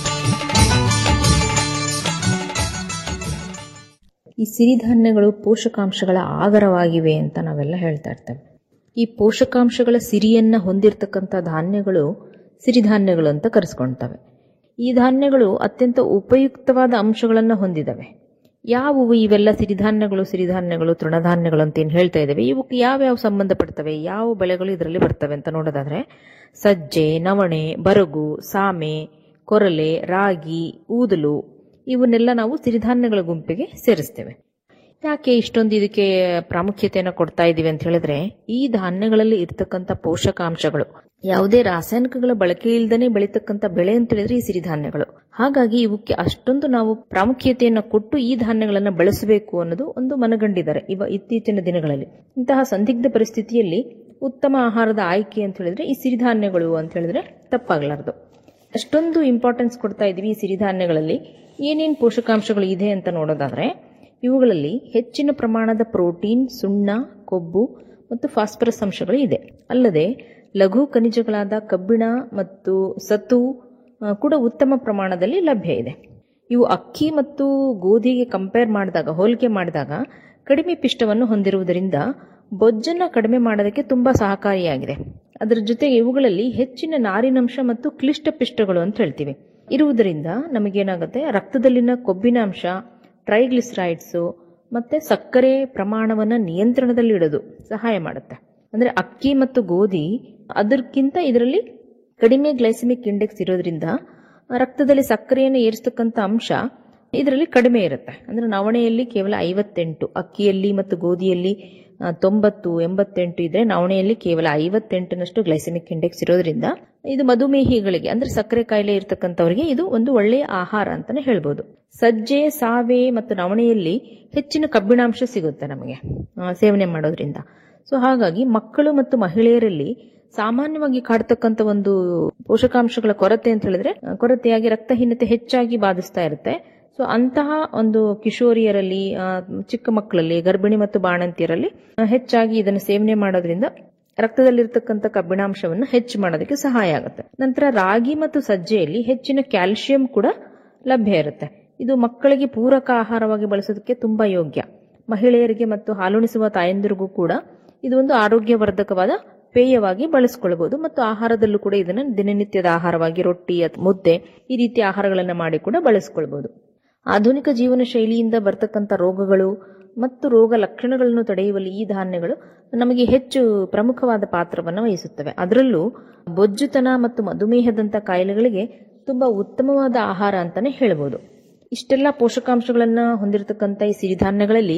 ಈ ಸಿರಿಧಾನ್ಯಗಳು ಪೋಷಕಾಂಶಗಳ ಆಗರವಾಗಿವೆ ಅಂತ ನಾವೆಲ್ಲ ಹೇಳ್ತಾ ಇರ್ತೇವೆ ಈ ಪೋಷಕಾಂಶಗಳ ಸಿರಿಯನ್ನ ಹೊಂದಿರತಕ್ಕಂಥ ಧಾನ್ಯಗಳು ಸಿರಿಧಾನ್ಯಗಳು ಅಂತ ಕರೆಸ್ಕೊಳ್ತವೆ ಈ ಧಾನ್ಯಗಳು ಅತ್ಯಂತ ಉಪಯುಕ್ತವಾದ ಅಂಶಗಳನ್ನು ಹೊಂದಿದವೆ ಯಾವುವು ಇವೆಲ್ಲ ಸಿರಿಧಾನ್ಯಗಳು ಸಿರಿಧಾನ್ಯಗಳು ತೃಣಧಾನ್ಯಗಳು ಅಂತ ಏನು ಹೇಳ್ತಾ ಇದ್ದೇವೆ ಇವಕ್ಕೆ ಯಾವ್ಯಾವ ಸಂಬಂಧಪಡ್ತವೆ ಯಾವ ಬೆಳೆಗಳು ಇದರಲ್ಲಿ ಬರ್ತವೆ ಅಂತ ನೋಡೋದಾದ್ರೆ ಸಜ್ಜೆ ನವಣೆ ಬರಗು ಸಾಮೆ ಕೊರಲೆ ರಾಗಿ ಊದಲು ಇವನ್ನೆಲ್ಲ ನಾವು ಸಿರಿಧಾನ್ಯಗಳ ಗುಂಪಿಗೆ ಸೇರಿಸ್ತೇವೆ ಯಾಕೆ ಇಷ್ಟೊಂದು ಇದಕ್ಕೆ ಪ್ರಾಮುಖ್ಯತೆಯನ್ನು ಕೊಡ್ತಾ ಇದ್ದೀವಿ ಅಂತ ಹೇಳಿದ್ರೆ ಈ ಧಾನ್ಯಗಳಲ್ಲಿ ಇರ್ತಕ್ಕಂಥ ಪೋಷಕಾಂಶಗಳು ಯಾವುದೇ ರಾಸಾಯನಿಕಗಳ ಬಳಕೆ ಇಲ್ಲದೇ ಬೆಳೀತಕ್ಕಂಥ ಬೆಳೆ ಅಂತ ಹೇಳಿದ್ರೆ ಈ ಸಿರಿಧಾನ್ಯಗಳು ಹಾಗಾಗಿ ಇವಕ್ಕೆ ಅಷ್ಟೊಂದು ನಾವು ಪ್ರಾಮುಖ್ಯತೆಯನ್ನು ಕೊಟ್ಟು ಈ ಧಾನ್ಯಗಳನ್ನು ಬಳಸಬೇಕು ಅನ್ನೋದು ಒಂದು ಮನಗಂಡಿದ್ದಾರೆ ಇವ ಇತ್ತೀಚಿನ ದಿನಗಳಲ್ಲಿ ಇಂತಹ ಸಂದಿಗ್ಧ ಪರಿಸ್ಥಿತಿಯಲ್ಲಿ ಉತ್ತಮ ಆಹಾರದ ಆಯ್ಕೆ ಅಂತ ಹೇಳಿದ್ರೆ ಈ ಸಿರಿಧಾನ್ಯಗಳು ಅಂತ ಹೇಳಿದ್ರೆ ತಪ್ಪಾಗಲಾರದು ಅಷ್ಟೊಂದು ಇಂಪಾರ್ಟೆನ್ಸ್ ಕೊಡ್ತಾ ಇದೀವಿ ಈ ಸಿರಿಧಾನ್ಯಗಳಲ್ಲಿ ಏನೇನು ಪೋಷಕಾಂಶಗಳು ಇದೆ ಅಂತ ನೋಡೋದಾದ್ರೆ ಇವುಗಳಲ್ಲಿ ಹೆಚ್ಚಿನ ಪ್ರಮಾಣದ ಪ್ರೋಟೀನ್ ಸುಣ್ಣ ಕೊಬ್ಬು ಮತ್ತು ಫಾಸ್ಫರಸ್ ಅಂಶಗಳು ಇದೆ ಅಲ್ಲದೆ ಲಘು ಖನಿಜಗಳಾದ ಕಬ್ಬಿಣ ಮತ್ತು ಸತು ಆ, ಕೂಡ ಉತ್ತಮ ಪ್ರಮಾಣದಲ್ಲಿ ಲಭ್ಯ ಇದೆ ಇವು ಅಕ್ಕಿ ಮತ್ತು ಗೋಧಿಗೆ ಕಂಪೇರ್ ಮಾಡಿದಾಗ ಹೋಲಿಕೆ ಮಾಡಿದಾಗ ಕಡಿಮೆ ಪಿಷ್ಟವನ್ನು ಹೊಂದಿರುವುದರಿಂದ ಬೊಜ್ಜನ್ನು ಕಡಿಮೆ ಮಾಡೋದಕ್ಕೆ ತುಂಬಾ ಸಹಕಾರಿಯಾಗಿದೆ ಅದರ ಜೊತೆಗೆ ಇವುಗಳಲ್ಲಿ ಹೆಚ್ಚಿನ ನಾರಿನಂಶ ಮತ್ತು ಕ್ಲಿಷ್ಟ ಪಿಷ್ಟಗಳು ಅಂತ ಹೇಳ್ತೀವಿ ಇರುವುದರಿಂದ ನಮಗೇನಾಗುತ್ತೆ ರಕ್ತದಲ್ಲಿನ ಕೊಬ್ಬಿನ ಅಂಶ ಟ್ರೈಗ್ಲಿಸರೈಡ್ಸು ಮತ್ತೆ ಸಕ್ಕರೆ ಪ್ರಮಾಣವನ್ನು ನಿಯಂತ್ರಣದಲ್ಲಿಡೋದು ಸಹಾಯ ಮಾಡುತ್ತೆ ಅಂದ್ರೆ ಅಕ್ಕಿ ಮತ್ತು ಗೋಧಿ ಅದಕ್ಕಿಂತ ಇದರಲ್ಲಿ ಕಡಿಮೆ ಗ್ಲೈಸಮಿಕ್ ಇಂಡೆಕ್ಸ್ ಇರೋದ್ರಿಂದ ರಕ್ತದಲ್ಲಿ ಸಕ್ಕರೆಯನ್ನು ಏರಿಸ್ತಕ್ಕಂಥ ಅಂಶ ಇದರಲ್ಲಿ ಕಡಿಮೆ ಇರುತ್ತೆ ಅಂದ್ರೆ ನವಣೆಯಲ್ಲಿ ಕೇವಲ ಐವತ್ತೆಂಟು ಅಕ್ಕಿಯಲ್ಲಿ ಮತ್ತು ಗೋಧಿಯಲ್ಲಿ ಆ, ತೊಂಬತ್ತು ಎಂಬತ್ತೆಂಟು ಇದ್ರೆ ನವಣೆಯಲ್ಲಿ ಕೇವಲ ಐವತ್ತೆಂಟನಷ್ಟು ಗ್ಲೈಸಮಿಕ್ ಇಂಡೆಕ್ಸ್ ಇರೋದ್ರಿಂದ ಇದು ಮಧುಮೇಹಿಗಳಿಗೆ ಅಂದ್ರೆ ಸಕ್ಕರೆ ಕಾಯಿಲೆ ಇರತಕ್ಕಂಥವರಿಗೆ ಇದು ಒಂದು ಒಳ್ಳೆಯ ಆಹಾರ ಅಂತಾನೆ ಹೇಳ್ಬೋದು ಸಜ್ಜೆ ಸಾವೆ ಮತ್ತು ನವಣೆಯಲ್ಲಿ ಹೆಚ್ಚಿನ ಕಬ್ಬಿಣಾಂಶ ಸಿಗುತ್ತೆ ನಮಗೆ ಆ, ಸೇವನೆ ಮಾಡೋದ್ರಿಂದ ಸೊ ಹಾಗಾಗಿ ಮಕ್ಕಳು ಮತ್ತು ಮಹಿಳೆಯರಲ್ಲಿ ಸಾಮಾನ್ಯವಾಗಿ ಕಾಡ್ತಕ್ಕಂಥ ಒಂದು ಪೋಷಕಾಂಶಗಳ ಕೊರತೆ ಅಂತ ಹೇಳಿದ್ರೆ ಆ, ಕೊರತೆಯಾಗಿ ರಕ್ತಹೀನತೆ ಹೆಚ್ಚಾಗಿ ಬಾಧಿಸ್ತಾ ಇರುತ್ತೆ ಸೊ ಅಂತಹ ಒಂದು ಕಿಶೋರಿಯರಲ್ಲಿ ಆ, ಚಿಕ್ಕ ಮಕ್ಕಳಲ್ಲಿ ಗರ್ಭಿಣಿ ಮತ್ತು ಬಾಣಂತಿಯರಲ್ಲಿ ಆ, ಹೆಚ್ಚಾಗಿ ಇದನ್ನು ಸೇವನೆ ಮಾಡೋದ್ರಿಂದ ರಕ್ತದಲ್ಲಿರ್ತಕ್ಕಂಥ ಕಬ್ಬಿಣಾಂಶವನ್ನು ಹೆಚ್ಚು ಮಾಡೋದಕ್ಕೆ ಸಹಾಯ ಆಗುತ್ತೆ ನಂತರ ರಾಗಿ ಮತ್ತು ಸಜ್ಜೆಯಲ್ಲಿ ಹೆಚ್ಚಿನ ಕ್ಯಾಲ್ಸಿಯಂ ಕೂಡ ಲಭ್ಯ ಇರುತ್ತೆ ಇದು ಮಕ್ಕಳಿಗೆ ಪೂರಕ ಆಹಾರವಾಗಿ ಬಳಸೋದಕ್ಕೆ ತುಂಬಾ ಯೋಗ್ಯ ಮಹಿಳೆಯರಿಗೆ ಮತ್ತು ಹಾಲುಣಿಸುವ ತಾಯಂದಿರಿಗೂ ಕೂಡ ಇದು ಒಂದು ಆರೋಗ್ಯವರ್ಧಕವಾದ ಪೇಯವಾಗಿ ಬಳಸ್ಕೊಳ್ಬಹುದು ಮತ್ತು ಆಹಾರದಲ್ಲೂ ಕೂಡ ಇದನ್ನು ದಿನನಿತ್ಯದ ಆಹಾರವಾಗಿ ರೊಟ್ಟಿ ಅಥವಾ ಮುದ್ದೆ ಈ ರೀತಿಯ ಆಹಾರಗಳನ್ನು ಮಾಡಿ ಕೂಡ ಬಳಸ್ಕೊಳ್ಬಹುದು ಆಧುನಿಕ ಜೀವನ ಶೈಲಿಯಿಂದ ಬರ್ತಕ್ಕಂಥ ರೋಗಗಳು ಮತ್ತು ರೋಗ ಲಕ್ಷಣಗಳನ್ನು ತಡೆಯುವಲ್ಲಿ ಈ ಧಾನ್ಯಗಳು ನಮಗೆ ಹೆಚ್ಚು ಪ್ರಮುಖವಾದ ಪಾತ್ರವನ್ನು ವಹಿಸುತ್ತವೆ ಅದರಲ್ಲೂ ಬೊಜ್ಜುತನ ಮತ್ತು ಮಧುಮೇಹದಂಥ ಕಾಯಿಲೆಗಳಿಗೆ ತುಂಬಾ ಉತ್ತಮವಾದ ಆಹಾರ ಅಂತಾನೆ ಹೇಳ್ಬೋದು ಇಷ್ಟೆಲ್ಲ ಪೋಷಕಾಂಶಗಳನ್ನು ಹೊಂದಿರತಕ್ಕಂಥ ಈ ಸಿರಿಧಾನ್ಯಗಳಲ್ಲಿ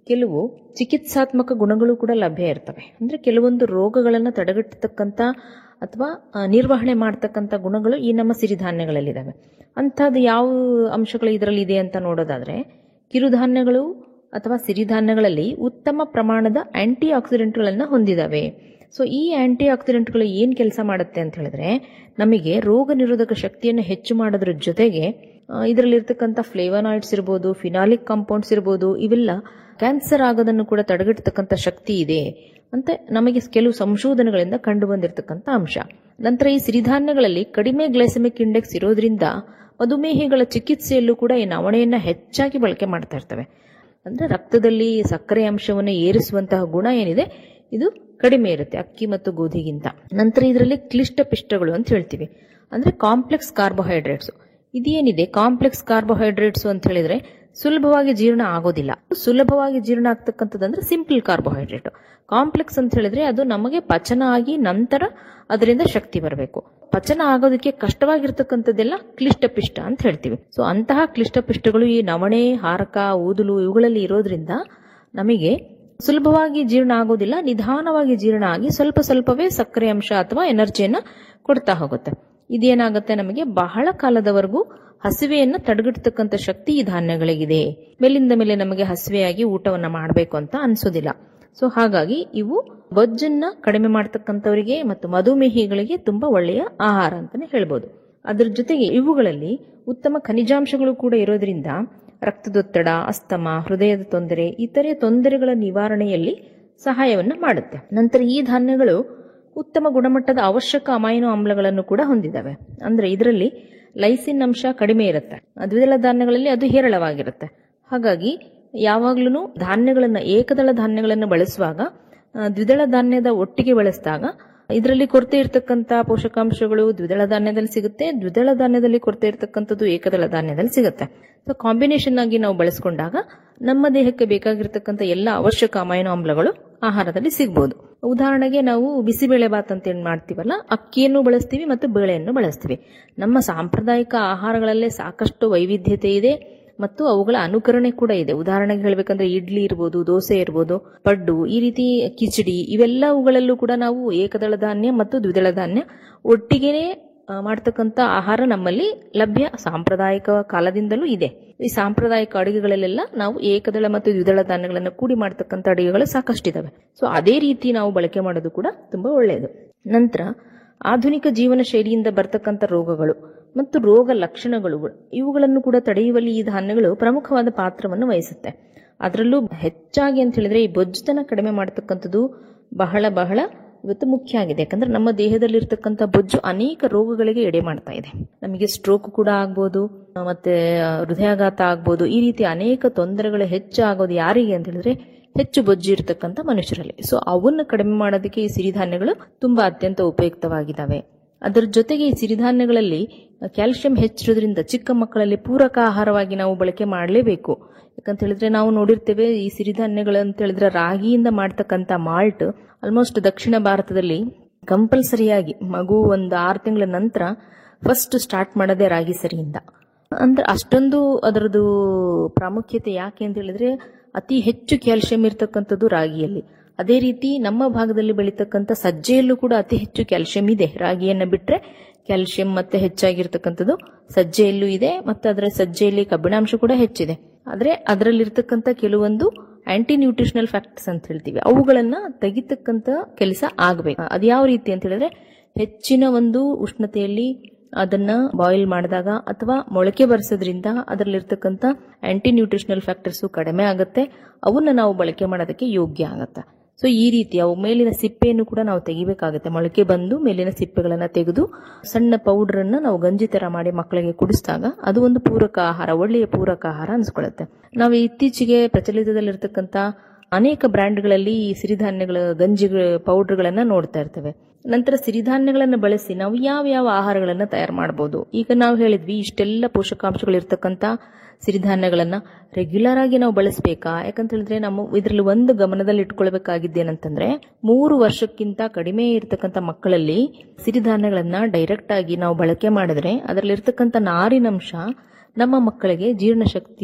ಕೆಲವು ಚಿಕಿತ್ಸಾತ್ಮಕ ಗುಣಗಳು ಕೂಡ ಲಭ್ಯ ಇರ್ತವೆ ಅಂದ್ರೆ ಕೆಲವೊಂದು ರೋಗಗಳನ್ನು ತಡೆಗಟ್ಟತಕ್ಕಂಥ ಅಥವಾ ಆ, ನಿರ್ವಹಣೆ ಮಾಡ್ತಕ್ಕಂಥ ಗುಣಗಳು ಈ ನಮ್ಮ ಸಿರಿಧಾನ್ಯಗಳಲ್ಲಿದ್ದಾವೆ ಅಂಥದ್ದು ಯಾವ ಅಂಶಗಳು ಇದರಲ್ಲಿ ಇದೆ ಅಂತ ನೋಡೋದಾದ್ರೆ ಕಿರುಧಾನ್ಯಗಳು ಅಥವಾ ಸಿರಿಧಾನ್ಯಗಳಲ್ಲಿ ಉತ್ತಮ ಪ್ರಮಾಣದ ಆಂಟಿ ಆಕ್ಸಿಡೆಂಟ್ಗಳನ್ನು ಹೊಂದಿದಾವೆ ಸೊ ಈ ಆಂಟಿ ಆಕ್ಸಿಡೆಂಟ್ಗಳು ಏನು ಕೆಲಸ ಮಾಡುತ್ತೆ ಅಂತ ಹೇಳಿದ್ರೆ ನಮಗೆ ರೋಗ ನಿರೋಧಕ ಶಕ್ತಿಯನ್ನು ಹೆಚ್ಚು ಮಾಡೋದ್ರ ಜೊತೆಗೆ ಇದರಲ್ಲಿರ್ತಕ್ಕಂಥ ಫ್ಲೇವನಾಯ್ಡ್ಸ್ ಇರ್ಬೋದು ಫಿನಾಲಿಕ್ ಕಾಂಪೌಂಡ್ಸ್ ಇರ್ಬೋದು ಇವೆಲ್ಲ ಕ್ಯಾನ್ಸರ್ ಆಗೋದನ್ನು ಕೂಡ ತಡೆಗಟ್ಟತಕ್ಕಂಥ ಶಕ್ತಿ ಇದೆ ಅಂತ ನಮಗೆ ಕೆಲವು ಸಂಶೋಧನೆಗಳಿಂದ ಕಂಡು ಬಂದಿರತಕ್ಕಂಥ ಅಂಶ ನಂತರ ಈ ಸಿರಿಧಾನ್ಯಗಳಲ್ಲಿ ಕಡಿಮೆ ಗ್ಲೈಸಮಿಕ್ ಇಂಡೆಕ್ಸ್ ಇರೋದ್ರಿಂದ ಮಧುಮೇಹಿಗಳ ಚಿಕಿತ್ಸೆಯಲ್ಲೂ ಕೂಡ ಈ ನವಣೆಯನ್ನ ಹೆಚ್ಚಾಗಿ ಬಳಕೆ ಮಾಡ್ತಾ ಇರ್ತವೆ ಅಂದ್ರೆ ರಕ್ತದಲ್ಲಿ ಸಕ್ಕರೆ ಅಂಶವನ್ನು ಏರಿಸುವಂತಹ ಗುಣ ಏನಿದೆ ಇದು ಕಡಿಮೆ ಇರುತ್ತೆ ಅಕ್ಕಿ ಮತ್ತು ಗೋಧಿಗಿಂತ ನಂತರ ಇದರಲ್ಲಿ ಕ್ಲಿಷ್ಟ ಪಿಷ್ಟಗಳು ಅಂತ ಹೇಳ್ತೀವಿ ಅಂದ್ರೆ ಕಾಂಪ್ಲೆಕ್ಸ್ ಕಾರ್ಬೋಹೈಡ್ರೇಟ್ಸ್ ಇದೇನಿದೆ ಕಾಂಪ್ಲೆಕ್ಸ್ ಕಾರ್ಬೋಹೈಡ್ರೇಟ್ಸ್ ಅಂತ ಹೇಳಿದ್ರೆ ಸುಲಭವಾಗಿ ಜೀರ್ಣ ಆಗೋದಿಲ್ಲ ಸುಲಭವಾಗಿ ಜೀರ್ಣ ಆಗ್ತಕ್ಕಂಥದ್ದು ಅಂದ್ರೆ ಸಿಂಪಲ್ ಕಾರ್ಬೋಹೈಡ್ರೇಟ್ ಕಾಂಪ್ಲೆಕ್ಸ್ ಅಂತ ಹೇಳಿದ್ರೆ ಅದು ನಮಗೆ ಪಚನ ಆಗಿ ನಂತರ ಅದರಿಂದ ಶಕ್ತಿ ಬರಬೇಕು ಪಚನ ಆಗೋದಕ್ಕೆ ಕಷ್ಟವಾಗಿರ್ತಕ್ಕಂಥದ್ದೆಲ್ಲ ಕ್ಲಿಷ್ಟಪಿಷ್ಟ ಅಂತ ಹೇಳ್ತೀವಿ ಸೊ ಅಂತಹ ಕ್ಲಿಷ್ಟಪಿಷ್ಟಗಳು ಈ ನವಣೆ ಹಾರಕ ಊದಲು ಇವುಗಳಲ್ಲಿ ಇರೋದ್ರಿಂದ ನಮಗೆ ಸುಲಭವಾಗಿ ಜೀರ್ಣ ಆಗೋದಿಲ್ಲ ನಿಧಾನವಾಗಿ ಜೀರ್ಣ ಆಗಿ ಸ್ವಲ್ಪ ಸ್ವಲ್ಪವೇ ಸಕ್ಕರೆ ಅಂಶ ಅಥವಾ ಎನರ್ಜಿಯನ್ನ ಕೊಡ್ತಾ ಹೋಗುತ್ತೆ ಇದೇನಾಗುತ್ತೆ ನಮಗೆ ಬಹಳ ಕಾಲದವರೆಗೂ ಹಸಿವೆಯನ್ನ ತಡೆಗಟ್ಟತಕ್ಕಂಥ ಶಕ್ತಿ ಈ ಧಾನ್ಯಗಳಿಗಿದೆ ಮೇಲಿಂದ ಮೇಲೆ ನಮಗೆ ಹಸಿವೆಯಾಗಿ ಊಟವನ್ನ ಮಾಡಬೇಕು ಅಂತ ಅನ್ಸೋದಿಲ್ಲ ಸೊ ಹಾಗಾಗಿ ಇವು ಬೊಜ್ಜನ್ನ ಕಡಿಮೆ ಮಾಡ್ತಕ್ಕಂಥವರಿಗೆ ಮತ್ತು ಮಧುಮೇಹಿಗಳಿಗೆ ತುಂಬಾ ಒಳ್ಳೆಯ ಆಹಾರ ಅಂತಾನೆ ಹೇಳ್ಬೋದು ಅದ್ರ ಜೊತೆಗೆ ಇವುಗಳಲ್ಲಿ ಉತ್ತಮ ಖನಿಜಾಂಶಗಳು ಕೂಡ ಇರೋದ್ರಿಂದ ರಕ್ತದೊತ್ತಡ ಅಸ್ತಮ ಹೃದಯದ ತೊಂದರೆ ಇತರೆ ತೊಂದರೆಗಳ ನಿವಾರಣೆಯಲ್ಲಿ ಸಹಾಯವನ್ನ ಮಾಡುತ್ತೆ ನಂತರ ಈ ಧಾನ್ಯಗಳು ಉತ್ತಮ ಗುಣಮಟ್ಟದ ಅವಶ್ಯಕ ಅಮೈನೋ ಆಮ್ಲಗಳನ್ನು ಕೂಡ ಹೊಂದಿದ್ದಾವೆ ಅಂದ್ರೆ ಇದರಲ್ಲಿ ಲೈಸಿನ್ ಅಂಶ ಕಡಿಮೆ ಇರುತ್ತೆ ದ್ವಿದಳ ಧಾನ್ಯಗಳಲ್ಲಿ ಅದು ಹೇರಳವಾಗಿರುತ್ತೆ ಹಾಗಾಗಿ ಯಾವಾಗ್ಲೂ ಧಾನ್ಯಗಳನ್ನ ಏಕದಳ ಧಾನ್ಯಗಳನ್ನು ಬಳಸುವಾಗ ಆ, ದ್ವಿದಳ ಧಾನ್ಯದ ಒಟ್ಟಿಗೆ ಬಳಸಿದಾಗ ಇದರಲ್ಲಿ ಕೊರತೆ ಇರತಕ್ಕಂತ ಪೋಷಕಾಂಶಗಳು ದ್ವಿದಳ ಧಾನ್ಯದಲ್ಲಿ ಸಿಗುತ್ತೆ ದ್ವಿದಳ ಧಾನ್ಯದಲ್ಲಿ ಕೊರತೆ ಇರತಕ್ಕಂಥದ್ದು ಏಕದಳ ಧಾನ್ಯದಲ್ಲಿ ಸಿಗುತ್ತೆ ಸೊ ಕಾಂಬಿನೇಷನ್ ಆಗಿ ನಾವು ಬಳಸ್ಕೊಂಡಾಗ ನಮ್ಮ ದೇಹಕ್ಕೆ ಬೇಕಾಗಿರ್ತಕ್ಕಂಥ ಎಲ್ಲ ಅವಶ್ಯಕ ಅಮೈನೋ ಆಮ್ಲಗಳು ಆಹಾರದಲ್ಲಿ ಸಿಗ್ಬೋದು ಉದಾಹರಣೆಗೆ ನಾವು ಬಿಸಿಬೇಳೆ ಬಾತ್ ಅಂತ ಏನ್ ಮಾಡ್ತೀವಲ್ಲ ಅಕ್ಕಿಯನ್ನು ಬಳಸ್ತೀವಿ ಮತ್ತು ಬೇಳೆಯನ್ನು ಬಳಸ್ತೀವಿ ನಮ್ಮ ಸಾಂಪ್ರದಾಯಿಕ ಆಹಾರಗಳಲ್ಲೇ ಸಾಕಷ್ಟು ವೈವಿಧ್ಯತೆ ಇದೆ ಮತ್ತು ಅವುಗಳ ಅನುಕರಣೆ ಕೂಡ ಇದೆ ಉದಾಹರಣೆಗೆ ಹೇಳ್ಬೇಕಂದ್ರೆ ಇಡ್ಲಿ ಇರ್ಬೋದು ದೋಸೆ ಇರ್ಬೋದು ಪಡ್ಡು ಈ ರೀತಿ ಕಿಚಡಿ ಇವೆಲ್ಲವುಗಳಲ್ಲೂ ಕೂಡ ನಾವು ಏಕದಳ ಧಾನ್ಯ ಮತ್ತು ದ್ವಿದಳ ಧಾನ್ಯ ಒಟ್ಟಿಗೆನೇ ಆ, ಮಾಡ್ತಕ್ಕಂಥ ಆಹಾರ ನಮ್ಮಲ್ಲಿ ಲಭ್ಯ ಸಾಂಪ್ರದಾಯಿಕ ಕಾಲದಿಂದಲೂ ಇದೆ ಈ ಸಾಂಪ್ರದಾಯಿಕ ಅಡುಗೆಗಳಲ್ಲೆಲ್ಲ ನಾವು ಏಕದಳ ಮತ್ತು ದ್ವಿದಳ ಧಾನ್ಯಗಳನ್ನು ಕೂಡಿ ಮಾಡ್ತಕ್ಕಂಥ ಅಡುಗೆಗಳು ಸಾಕಷ್ಟಿದಾವೆ ಸೊ ಅದೇ ರೀತಿ ನಾವು ಬಳಕೆ ಮಾಡೋದು ಕೂಡ ತುಂಬಾ ಒಳ್ಳೆಯದು ನಂತರ ಆಧುನಿಕ ಜೀವನ ಶೈಲಿಯಿಂದ ಬರ್ತಕ್ಕಂಥ ರೋಗಗಳು ಮತ್ತು ರೋಗ ಲಕ್ಷಣಗಳು ಇವುಗಳನ್ನು ಕೂಡ ತಡೆಯುವಲ್ಲಿ ಈ ಧಾನ್ಯಗಳು ಪ್ರಮುಖವಾದ ಪಾತ್ರವನ್ನು ವಹಿಸುತ್ತೆ ಅದರಲ್ಲೂ ಹೆಚ್ಚಾಗಿ ಅಂತ ಹೇಳಿದ್ರೆ ಈ ಬೊಜ್ಜುತನ ಕಡಿಮೆ ಮಾಡತಕ್ಕಂಥದ್ದು ಬಹಳ ಬಹಳ ಇವತ್ತು ಮುಖ್ಯ ಆಗಿದೆ ಯಾಕಂದ್ರೆ ನಮ್ಮ ದೇಹದಲ್ಲಿರ್ತಕ್ಕಂಥ ಬೊಜ್ಜು ಅನೇಕ ರೋಗಗಳಿಗೆ ಎಡೆ ಮಾಡ್ತಾ ಇದೆ ನಮಗೆ ಸ್ಟ್ರೋಕ್ ಕೂಡ ಆಗ್ಬೋದು ಆ, ಮತ್ತೆ ಆ, ಹೃದಯಾಘಾತ ಆಗ್ಬೋದು ಈ ರೀತಿ ಅನೇಕ ತೊಂದರೆಗಳು ಹೆಚ್ಚು ಆಗೋದು ಯಾರಿಗೆ ಅಂತ ಹೇಳಿದ್ರೆ ಹೆಚ್ಚು ಬೊಜ್ಜು ಇರತಕ್ಕಂಥ ಮನುಷ್ಯರಲ್ಲಿ ಸೊ ಅವನ್ನು ಕಡಿಮೆ ಮಾಡೋದಕ್ಕೆ ಈ ಸಿರಿಧಾನ್ಯಗಳು ತುಂಬಾ ಅತ್ಯಂತ ಉಪಯುಕ್ತವಾಗಿದ್ದಾವೆ ಅದರ ಜೊತೆಗೆ ಈ ಸಿರಿಧಾನ್ಯಗಳಲ್ಲಿ ಕ್ಯಾಲ್ಸಿಯಂ ಹೆಚ್ಚಿರೋದ್ರಿಂದ ಚಿಕ್ಕ ಮಕ್ಕಳಲ್ಲಿ ಪೂರಕ ಆಹಾರವಾಗಿ ನಾವು ಬಳಕೆ ಮಾಡಲೇಬೇಕು ಯಾಕಂತ ಹೇಳಿದ್ರೆ ನಾವು ನೋಡಿರ್ತೇವೆ ಈ ಸಿರಿಧಾನ್ಯಗಳು ಅಂತ ಹೇಳಿದ್ರೆ ರಾಗಿಯಿಂದ ಮಾಡ್ತಕ್ಕಂಥ ಮಾಲ್ಟ್ ಆಲ್ಮೋಸ್ಟ್ ದಕ್ಷಿಣ ಭಾರತದಲ್ಲಿ ಕಂಪಲ್ಸರಿಯಾಗಿ ಮಗು ಒಂದು ಆರು ತಿಂಗಳ ನಂತರ ಫಸ್ಟ್ ಸ್ಟಾರ್ಟ್ ಮಾಡೋದೇ ರಾಗಿ ಸರಿಯಿಂದ ಅಂದ್ರೆ ಅಷ್ಟೊಂದು ಅದರದ್ದು ಪ್ರಾಮುಖ್ಯತೆ ಯಾಕೆ ಅಂತ ಹೇಳಿದ್ರೆ ಅತಿ ಹೆಚ್ಚು ಕ್ಯಾಲ್ಸಿಯಂ ಇರ್ತಕ್ಕಂಥದ್ದು ರಾಗಿಯಲ್ಲಿ ಅದೇ ರೀತಿ ನಮ್ಮ ಭಾಗದಲ್ಲಿ ಬೆಳೀತಕ್ಕಂಥ ಸಜ್ಜೆಯಲ್ಲೂ ಕೂಡ ಅತಿ ಹೆಚ್ಚು ಕ್ಯಾಲ್ಸಿಯಂ ಇದೆ ರಾಗಿಯನ್ನ ಬಿಟ್ರೆ ಕ್ಯಾಲ್ಸಿಯಂ ಮತ್ತೆ ಹೆಚ್ಚಾಗಿರ್ತಕ್ಕಂಥದ್ದು ಸಜ್ಜೆಯಲ್ಲೂ ಇದೆ ಮತ್ತೆ ಅದರ ಸಜ್ಜೆಯಲ್ಲಿ ಕಬ್ಬಿಣಾಂಶ ಕೂಡ ಹೆಚ್ಚಿದೆ ಆದ್ರೆ ಅದರಲ್ಲಿರ್ತಕ್ಕಂಥ ಕೆಲವೊಂದು ಆಂಟಿ ನ್ಯೂಟ್ರಿಷನಲ್ ಫ್ಯಾಕ್ಟರ್ಸ್ ಅಂತ ಹೇಳ್ತೀವಿ ಅವುಗಳನ್ನ ತೆಗಿತಕ್ಕಂತ ಕೆಲಸ ಆಗ್ಬೇಕು ಅದ್ಯಾವ ರೀತಿ ಅಂತ ಹೇಳಿದ್ರೆ ಹೆಚ್ಚಿನ ಒಂದು ಉಷ್ಣತೆಯಲ್ಲಿ ಅದನ್ನ ಬಾಯ್ಲ್ ಮಾಡಿದಾಗ ಅಥವಾ ಮೊಳಕೆ ಬರೆಸೋದ್ರಿಂದ ಅದರಲ್ಲಿರ್ತಕ್ಕಂಥ ಆಂಟಿ ನ್ಯೂಟ್ರಿಷನಲ್ ಫ್ಯಾಕ್ಟರ್ಸ್ ಕಡಿಮೆ ಆಗುತ್ತೆ ಅವನ್ನ ನಾವು ಬಳಕೆ ಮಾಡೋದಕ್ಕೆ ಯೋಗ್ಯ ಆಗತ್ತೆ ಸೊ ಈ ರೀತಿ ಅವು ಮೇಲಿನ ಸಿಪ್ಪೆಯನ್ನು ಕೂಡ ನಾವು ತೆಗಿಬೇಕಾಗುತ್ತೆ ಮೊಳಕೆ ಬಂದು ಮೇಲಿನ ಸಿಪ್ಪೆಗಳನ್ನ ತೆಗೆದು ಸಣ್ಣ ಪೌಡರ್ ಅನ್ನ ನಾವು ಗಂಜಿ ತರ ಮಾಡಿ ಮಕ್ಕಳಿಗೆ ಕುಡಿಸಿದಾಗ ಅದು ಒಂದು ಪೂರಕ ಆಹಾರ ಒಳ್ಳೆಯ ಪೂರಕ ಆಹಾರ ಅನ್ಸ್ಕೊಳ್ಳುತ್ತೆ ನಾವು ಇತ್ತೀಚೆಗೆ ಪ್ರಚಲಿತದಲ್ಲಿರ್ತಕ್ಕಂಥ ಅನೇಕ ಬ್ರ್ಯಾಂಡ್ಗಳಲ್ಲಿ ಈ ಸಿರಿಧಾನ್ಯಗಳ ಗಂಜಿ ಪೌಡರ್ಗಳನ್ನ ನೋಡ್ತಾ ಇರ್ತೇವೆ ನಂತರ ಸಿರಿಧಾನ್ಯಗಳನ್ನು ಬಳಸಿ ನಾವು ಯಾವ ಯಾವ ಆಹಾರಗಳನ್ನ ತಯಾರು ಮಾಡಬಹುದು ಈಗ ನಾವು ಹೇಳಿದ್ವಿ ಇಷ್ಟೆಲ್ಲ ಪೋಷಕಾಂಶಗಳು ಇರ್ತಕ್ಕಂಥ ಸಿರಿಧಾನ್ಯಗಳನ್ನ ರೆಗ್ಯುಲರ್ ಆಗಿ ನಾವು ಬಳಸಬೇಕಾ ಯಾಕಂತ ಹೇಳಿದ್ರೆ ನಮ್ಮ ಇದರಲ್ಲಿ ಒಂದು ಗಮನದಲ್ಲಿ ಇಟ್ಕೊಳ್ಬೇಕಾಗಿದ್ದೇನಂತಂದ್ರೆ ಮೂರು ವರ್ಷಕ್ಕಿಂತ ಕಡಿಮೆ ಇರತಕ್ಕಂಥ ಮಕ್ಕಳಲ್ಲಿ ಸಿರಿಧಾನ್ಯಗಳನ್ನ ಡೈರೆಕ್ಟ್ ಆಗಿ ನಾವು ಬಳಕೆ ಮಾಡಿದ್ರೆ ಅದರಲ್ಲಿ ಇರ್ತಕ್ಕಂಥ ನಾರಿನಂಶ ನಮ್ಮ ಮಕ್ಕಳಿಗೆ ಜೀರ್ಣಶಕ್ತಿಗೆ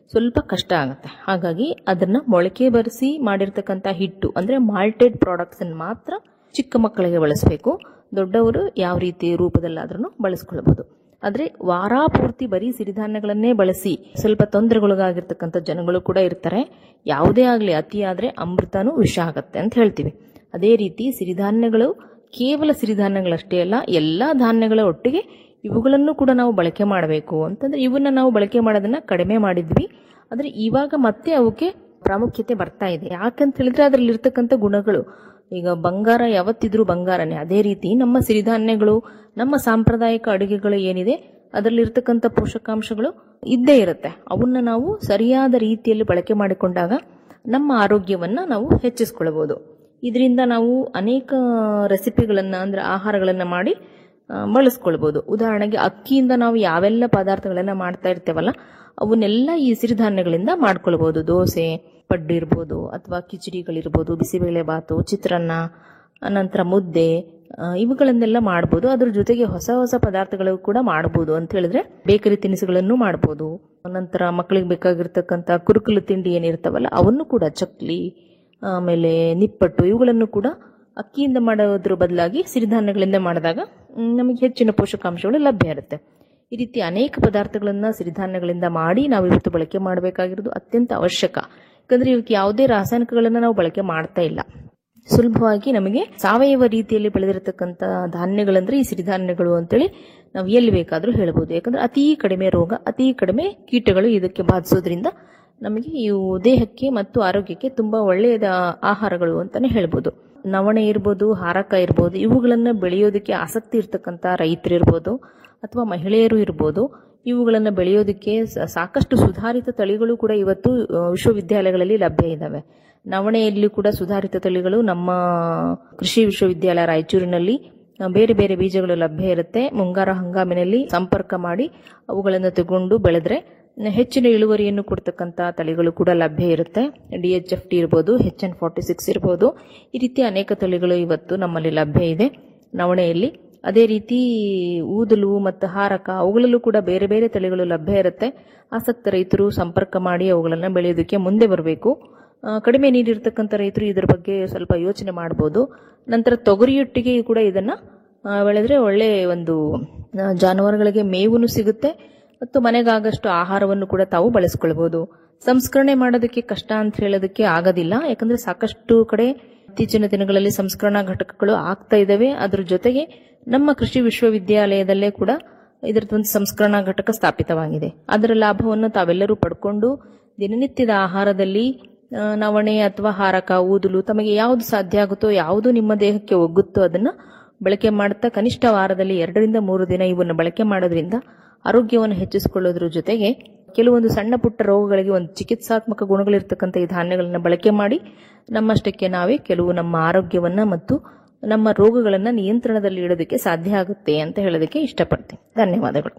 ಸ್ವಲ್ಪ ಕಷ್ಟ ಆಗುತ್ತೆ ಹಾಗಾಗಿ ಅದನ್ನ ಮೊಳಕೆ ಬರೆಸಿ ಮಾಡಿರ್ತಕ್ಕಂಥ ಹಿಟ್ಟು ಅಂದ್ರೆ ಮಾಲ್ಟೆಡ್ ಪ್ರಾಡಕ್ಟ್ಸ್ ಅನ್ನು ಮಾತ್ರ ಚಿಕ್ಕ ಮಕ್ಕಳಿಗೆ ಬಳಸಬೇಕು ದೊಡ್ಡವರು ಯಾವ ರೀತಿ ರೂಪದಲ್ಲಾದ್ರೂ ಬಳಸ್ಕೊಳ್ಬಹುದು ಆದ್ರೆ ವಾರ ಪೂರ್ತಿ ಬರೀ ಸಿರಿಧಾನ್ಯಗಳನ್ನೇ ಬಳಸಿ ಸ್ವಲ್ಪ ತೊಂದರೆಗೊಳಗಾಗಿರ್ತಕ್ಕಂಥ ಜನಗಳು ಕೂಡ ಇರ್ತಾರೆ ಯಾವುದೇ ಆಗಲಿ ಅತಿ ಆದ್ರೆ ಅಮೃತನೂ ವಿಷ ಆಗತ್ತೆ ಅಂತ ಹೇಳ್ತೀವಿ ಅದೇ ರೀತಿ ಸಿರಿಧಾನ್ಯಗಳು ಕೇವಲ ಸಿರಿಧಾನ್ಯಗಳಷ್ಟೇ ಅಲ್ಲ ಎಲ್ಲಾ ಧಾನ್ಯಗಳ ಒಟ್ಟಿಗೆ ಇವುಗಳನ್ನು ಕೂಡ ನಾವು ಬಳಕೆ ಮಾಡಬೇಕು ಅಂತಂದ್ರೆ ಇವನ್ನ ನಾವು ಬಳಕೆ ಮಾಡೋದನ್ನ ಕಡಿಮೆ ಮಾಡಿದ್ವಿ ಆದ್ರೆ ಇವಾಗ ಮತ್ತೆ ಅವಕ್ಕೆ ಪ್ರಾಮುಖ್ಯತೆ ಬರ್ತಾ ಇದೆ ಯಾಕಂತ ಹೇಳಿದ್ರೆ ಅದರಲ್ಲಿ ಇರ್ತಕ್ಕಂಥ ಗುಣಗಳು ಈಗ ಬಂಗಾರ ಯಾವತ್ತಿದ್ರೂ ಬಂಗಾರನೇ ಅದೇ ರೀತಿ ನಮ್ಮ ಸಿರಿಧಾನ್ಯಗಳು ನಮ್ಮ ಸಾಂಪ್ರದಾಯಿಕ ಅಡುಗೆಗಳು ಏನಿದೆ ಅದರಲ್ಲಿ ಇರ್ತಕ್ಕಂಥ ಪೋಷಕಾಂಶಗಳು ಇದ್ದೇ ಇರುತ್ತೆ ಅವನ್ನ ನಾವು ಸರಿಯಾದ ರೀತಿಯಲ್ಲಿ ಬಳಕೆ ಮಾಡಿಕೊಂಡಾಗ ನಮ್ಮ ಆರೋಗ್ಯವನ್ನ ನಾವು ಹೆಚ್ಚಿಸ್ಕೊಳ್ಬಹುದು ಇದರಿಂದ ನಾವು ಅನೇಕ ರೆಸಿಪಿಗಳನ್ನ ಅಂದ್ರೆ ಆಹಾರಗಳನ್ನ ಮಾಡಿ ಆ, ಬಳಸ್ಕೊಳ್ಬಹುದು ಉದಾಹರಣೆಗೆ ಅಕ್ಕಿಯಿಂದ ನಾವು ಯಾವೆಲ್ಲ ಪದಾರ್ಥಗಳನ್ನ ಮಾಡ್ತಾ ಇರ್ತೇವಲ್ಲ ಅವನ್ನೆಲ್ಲ ಈ ಸಿರಿಧಾನ್ಯಗಳಿಂದ ಮಾಡ್ಕೊಳ್ಬಹುದು ದೋಸೆ ಪಡ್ಡು ಇರ್ಬೋದು ಅಥವಾ ಕಿಚಡಿಗಳಿರ್ಬೋದು ಬಿಸಿಬೇಳೆ ಬಾತು ಚಿತ್ರಾನ್ನ ಅನಂತರ ಮುದ್ದೆ ಆ, ಇವುಗಳನ್ನೆಲ್ಲ ಮಾಡ್ಬೋದು ಅದ್ರ ಜೊತೆಗೆ ಹೊಸ ಹೊಸ ಪದಾರ್ಥಗಳು ಕೂಡ ಮಾಡ್ಬೋದು ಅಂತ ಹೇಳಿದ್ರೆ ಬೇಕರಿ ತಿನಿಸುಗಳನ್ನು ಮಾಡ್ಬೋದು ನಂತರ ಮಕ್ಕಳಿಗೆ ಬೇಕಾಗಿರ್ತಕ್ಕಂಥ ಕುರುಕುಲು ತಿಂಡಿ ಏನಿರ್ತಾವಲ್ಲ ಅವನ್ನು ಕೂಡ ಚಕ್ಲಿ ಆಮೇಲೆ ನಿಪ್ಪಟ್ಟು ಇವುಗಳನ್ನು ಕೂಡ ಅಕ್ಕಿಯಿಂದ ಮಾಡೋದ್ರ ಬದಲಾಗಿ ಸಿರಿಧಾನ್ಯಗಳಿಂದ ಮಾಡಿದಾಗ ಮ್, ನಮಗೆ ಹೆಚ್ಚಿನ ಪೋಷಕಾಂಶಗಳು ಲಭ್ಯ ಇರುತ್ತೆ ಈ ರೀತಿ ಅನೇಕ ಪದಾರ್ಥಗಳನ್ನ ಸಿರಿಧಾನ್ಯಗಳಿಂದ ಮಾಡಿ ನಾವು ಇವತ್ತು ಬಳಕೆ ಮಾಡಬೇಕಾಗಿರೋದು ಅತ್ಯಂತ ಅವಶ್ಯಕ ಯಾಕಂದ್ರೆ ಇವಕ್ಕೆ ಯಾವುದೇ ರಾಸಾಯನಿಕಗಳನ್ನ ನಾವು ಬಳಕೆ ಮಾಡ್ತಾ ಇಲ್ಲ ಸುಲಭವಾಗಿ ನಮಗೆ ಸಾವಯವ ರೀತಿಯಲ್ಲಿ ಬೆಳೆದಿರತಕ್ಕಂಥ ಧಾನ್ಯಗಳಂದ್ರೆ ಈ ಸಿರಿಧಾನ್ಯಗಳು ಅಂತೇಳಿ ನಾವು ಎಲ್ಲಿ ಬೇಕಾದರೂ ಹೇಳ್ಬೋದು ಯಾಕಂದ್ರೆ ಅತಿ ಕಡಿಮೆ ರೋಗ ಅತಿ ಕಡಿಮೆ ಕೀಟಗಳು ಇದಕ್ಕೆ ಬಾಧಿಸೋದ್ರಿಂದ ನಮಗೆ ಇವು ದೇಹಕ್ಕೆ ಮತ್ತು ಆರೋಗ್ಯಕ್ಕೆ ತುಂಬಾ ಒಳ್ಳೆಯದ ಆಹಾರಗಳು ಅಂತಾನೆ ಹೇಳ್ಬೋದು ನವಣೆ ಇರ್ಬೋದು ಹಾರಕ ಇರ್ಬೋದು ಇವುಗಳನ್ನ ಬೆಳೆಯೋದಕ್ಕೆ ಆಸಕ್ತಿ ಇರ್ತಕ್ಕಂಥ ರೈತರು ಇರ್ಬೋದು ಅಥವಾ ಮಹಿಳೆಯರು ಇರ್ಬೋದು ಇವುಗಳನ್ನ ಬೆಳೆಯೋದಕ್ಕೆ ಸ- ಸಾಕಷ್ಟು ಸುಧಾರಿತ ತಳಿಗಳು ಕೂಡ ಇವತ್ತು ಆ, ವಿಶ್ವವಿದ್ಯಾಲಯಗಳಲ್ಲಿ ಲಭ್ಯ ಇದ್ದಾವೆ ನವಣೆಯಲ್ಲಿ ಕೂಡ ಸುಧಾರಿತ ತಳಿಗಳು ನಮ್ಮ ಕೃಷಿ ವಿಶ್ವವಿದ್ಯಾಲಯ ರಾಯಚೂರಿನಲ್ಲಿ ಆ, ಬೇರೆ ಬೇರೆ ಬೀಜಗಳು ಲಭ್ಯ ಇರುತ್ತೆ ಮುಂಗಾರ ಹಂಗಾಮಿನಲ್ಲಿ ಸಂಪರ್ಕ ಮಾಡಿ ಅವುಗಳನ್ನು ತಗೊಂಡು ಬೆಳೆದ್ರೆ ಹೆಚ್ಚಿನ ಇಳುವರಿಯನ್ನು ಕೊಡ್ತಕ್ಕಂಥ ತಳಿಗಳು ಕೂಡ ಲಭ್ಯ ಇರುತ್ತೆ ಡಿ ಎಚ್ ಎಫ್ ಟಿ ಇರ್ಬೋದು ಹೆಚ್ ಎನ್ ಫಾರ್ಟಿ ಸಿಕ್ಸ್ ಇರ್ಬೋದು ಈ ರೀತಿ ಅನೇಕ ತಳಿಗಳು ಇವತ್ತು ನಮ್ಮಲ್ಲಿ ಲಭ್ಯ ಇದೆ ನವಣೆಯಲ್ಲಿ ಅದೇ ರೀತಿ ಊದಲು ಮತ್ತು ಹಾರಕ ಅವುಗಳಲ್ಲೂ ಕೂಡ ಬೇರೆ ಬೇರೆ ತಳಿಗಳು ಲಭ್ಯ ಇರುತ್ತೆ ಆಸಕ್ತ ರೈತರು ಸಂಪರ್ಕ ಮಾಡಿ ಅವುಗಳನ್ನು ಬೆಳೆಯೋದಕ್ಕೆ ಮುಂದೆ ಬರಬೇಕು ಆ, ಕಡಿಮೆ ನೀರಿರ್ತಕ್ಕಂಥ ರೈತರು ಇದರ ಬಗ್ಗೆ ಸ್ವಲ್ಪ ಯೋಚನೆ ಮಾಡ್ಬೋದು ನಂತರ ತೊಗರಿಯೊಟ್ಟಿಗೆ ಕೂಡ ಇದನ್ನ ಆ, ಬೆಳೆದ್ರೆ ಒಳ್ಳೆ ಒಂದು ಆ, ಜಾನುವಾರುಗಳಿಗೆ ಮೇವು ಸಿಗುತ್ತೆ ಮತ್ತು ಮನೆಗಾಗಷ್ಟು ಆಹಾರವನ್ನು ಕೂಡ ತಾವು ಬಳಸ್ಕೊಳ್ಬಹುದು ಸಂಸ್ಕರಣೆ ಮಾಡೋದಕ್ಕೆ ಕಷ್ಟ ಅಂತ ಹೇಳೋದಕ್ಕೆ ಆಗೋದಿಲ್ಲ ಯಾಕಂದ್ರೆ ಸಾಕಷ್ಟು ಕಡೆ ಇತ್ತೀಚಿನ ದಿನಗಳಲ್ಲಿ ಸಂಸ್ಕರಣಾ ಘಟಕಗಳು ಆಗ್ತಾ ಇದಾವೆ ಅದ್ರ ಜೊತೆಗೆ ನಮ್ಮ ಕೃಷಿ ವಿಶ್ವವಿದ್ಯಾಲಯದಲ್ಲೇ ಕೂಡ ಇದರದೊಂದು ಸಂಸ್ಕರಣಾ ಘಟಕ ಸ್ಥಾಪಿತವಾಗಿದೆ ಅದರ ಲಾಭವನ್ನು ತಾವೆಲ್ಲರೂ ಪಡ್ಕೊಂಡು ದಿನನಿತ್ಯದ ಆಹಾರದಲ್ಲಿ ಆ, ನವಣೆ ಅಥವಾ ಹಾರಕ ಊದಲು ತಮಗೆ ಯಾವುದು ಸಾಧ್ಯ ಆಗುತ್ತೋ ಯಾವುದು ನಿಮ್ಮ ದೇಹಕ್ಕೆ ಒಗ್ಗುತ್ತೋ ಅದನ್ನ ಬಳಕೆ ಮಾಡುತ್ತಾ ಕನಿಷ್ಠ ವಾರದಲ್ಲಿ ಎರಡರಿಂದ ಮೂರು ದಿನ ಇವನ್ನು ಬಳಕೆ ಮಾಡೋದ್ರಿಂದ ಆರೋಗ್ಯವನ್ನು ಹೆಚ್ಚಿಸಿಕೊಳ್ಳೋದ್ರ ಜೊತೆಗೆ ಕೆಲವೊಂದು ಸಣ್ಣ ಪುಟ್ಟ ರೋಗಗಳಿಗೆ ಒಂದು ಚಿಕಿತ್ಸಾತ್ಮಕ ಗುಣಗಳಿರ್ತಕ್ಕಂಥ ಈ ಧಾನ್ಯಗಳನ್ನ ಬಳಕೆ ಮಾಡಿ ನಮ್ಮಷ್ಟಕ್ಕೆ ನಾವೇ ಕೆಲವು ನಮ್ಮ ಆರೋಗ್ಯವನ್ನ ಮತ್ತು ನಮ್ಮ ರೋಗಗಳನ್ನ ನಿಯಂತ್ರಣದಲ್ಲಿ ಇಡೋದಕ್ಕೆ ಸಾಧ್ಯ ಆಗುತ್ತೆ ಅಂತ ಹೇಳೋದಕ್ಕೆ ಇಷ್ಟಪಡ್ತೀನಿ ಧನ್ಯವಾದಗಳು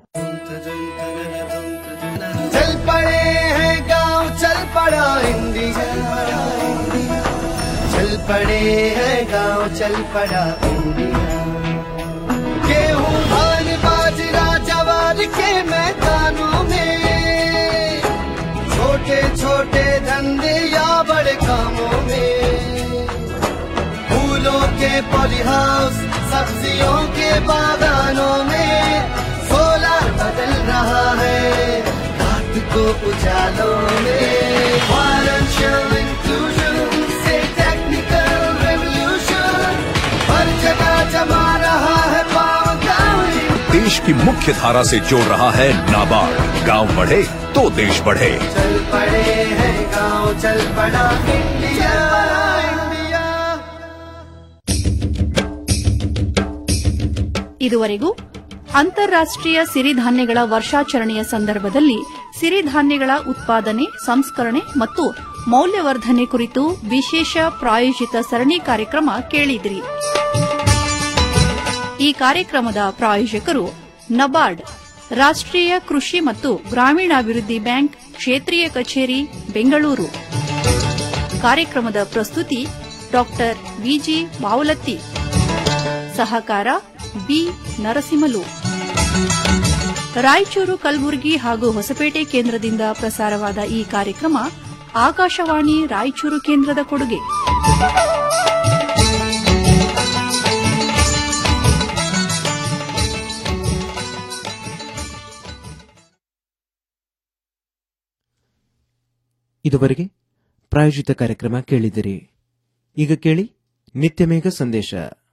चल पड़े हैं गांव चल पड़ा इंडिया चल पड़े हैं गांव चल पड़ा इंडिया गेहूं धान बाजरा जवार के मैदानों में छोटे छोटे धंधे या बड़े कामों में फूलों के पॉलीहाउस सब्जियों के बागानों में सोलर बदल रहा है रात को उजालों में Financial inclusion से technical revolution हर जगह जमा रहा है पाँव गाँव देश की मुख्य धारा से जोड़ रहा है नाबार्ड गांव बढ़े तो देश बढ़े चल पड़े हैं गाँव चल पड़ा इंडिया इंडिया ಇದುವರೆಗೂ ಅಂತಾರಾಷ್ಟ್ರೀಯ ಸಿರಿಧಾನ್ಯಗಳ ವರ್ಷಾಚರಣೆಯ ಸಂದರ್ಭದಲ್ಲಿ ಸಿರಿಧಾನ್ಯಗಳ ಉತ್ಪಾದನೆ ಸಂಸ್ಕರಣೆ ಮತ್ತು ಮೌಲ್ಯವರ್ಧನೆ ಕುರಿತು ವಿಶೇಷ ಪ್ರಾಯೋಜಿತ ಸರಣಿ ಕಾರ್ಯಕ್ರಮ ಕೇಳಿದಿರಿ ಈ ಕಾರ್ಯಕ್ರಮದ ಪ್ರಾಯೋಜಕರು ನಬಾರ್ಡ್ ರಾಷ್ಟ್ರೀಯ ಕೃಷಿ ಮತ್ತು ಗ್ರಾಮೀಣಾಭಿವೃದ್ಧಿ ಬ್ಯಾಂಕ್ ಕ್ಷೇತ್ರೀಯ ಕಚೇರಿ ಬೆಂಗಳೂರು ಕಾರ್ಯಕ್ರಮದ ಪ್ರಸ್ತುತಿ ಡಾಕ್ಟರ್ ವಿಜಿ ಬಾವಲತ್ತಿ ಸಹಕಾರ ಬಿ ನರಸಿಂಹಲು ರಾಯಚೂರು ಕಲಬುರಗಿ ಹಾಗೂ ಹೊಸಪೇಟೆ ಕೇಂದ್ರದಿಂದ ಪ್ರಸಾರವಾದ ಈ ಕಾರ್ಯಕ್ರಮ ಆಕಾಶವಾಣಿ ರಾಯಚೂರು ಕೇಂದ್ರದ ಕೊಡುಗೆ ಇದುವರೆಗೆ ಪ್ರಾಯೋಜಿತ ಕಾರ್ಯಕ್ರಮ ಕೇಳಿದಿರಿ ಈಗ ಕೇಳಿ ನಿತ್ಯಮೇಘ ಸಂದೇಶ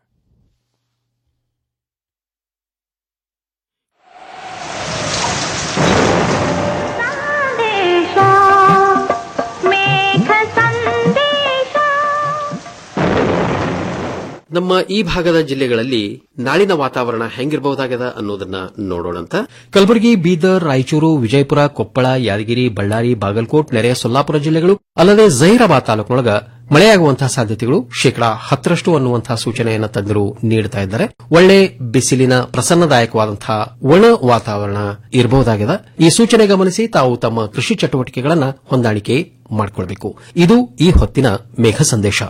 ನಮ್ಮ ಈ ಭಾಗದ ಜಿಲ್ಲೆಗಳಲ್ಲಿ ನಾಳಿನ ವಾತಾವರಣ ಹೆಂಗಿರಬಹುದಾಗದ ಅನ್ನೋದನ್ನ ನೋಡೋಣಂತ ಕಲಬುರಗಿ ಬೀದರ್ ರಾಯಚೂರು ವಿಜಯಪುರ ಕೊಪ್ಪಳ ಯಾದಗಿರಿ ಬಳ್ಳಾರಿ ಬಾಗಲಕೋಟ್ ನೆರೆಯ ಸೊಲ್ಲಾಪುರ ಜಿಲ್ಲೆಗಳು ಅಲ್ಲದೆ ಜಹೀರಾಬಾದ್ ತಾಲೂಕಿನೊಳಗ ಮಳೆಯಾಗುವಂತಹ ಸಾಧ್ಯತೆಗಳು ಶೇಕಡಾ ಹತ್ತರಷ್ಟು ಅನ್ನುವಂತಹ ಸೂಚನೆಯನ್ನು ತಜ್ಞರು ನೀಡುತ್ತಾ ಇದ್ದಾರೆ ಒಳ್ಳೆ ಬಿಸಿಲಿನ ಪ್ರಸನ್ನದಾಯಕವಾದಂತಹ ಒಣ ವಾತಾವರಣ ಇರಬಹುದಾಗಿದೆ ಈ ಸೂಚನೆ ಗಮನಿಸಿ ತಾವು ತಮ್ಮ ಕೃಷಿ ಚಟುವಟಿಕೆಗಳನ್ನು ಹೊಂದಾಣಿಕೆ ಮಾಡಿಕೊಳ್ಳಬೇಕು ಇದು ಈ ಹೊತ್ತಿನ ಮೇಘ ಸಂದೇಶ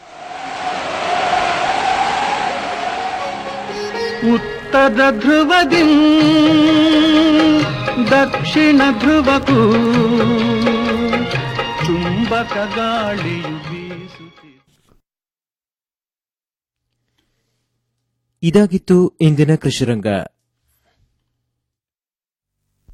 ಉತ್ತರ ಧ್ರುವದಿ ದಕ್ಷಿಣ ಧ್ರುವಕ್ಕೂ ಚುಂಬಕ ಗಾಳಿಯು ಬೀಸುತ್ತಿದೆ ಇದಾಗಿತ್ತು ಇಂದಿನ ಕೃಷಿರಂಗ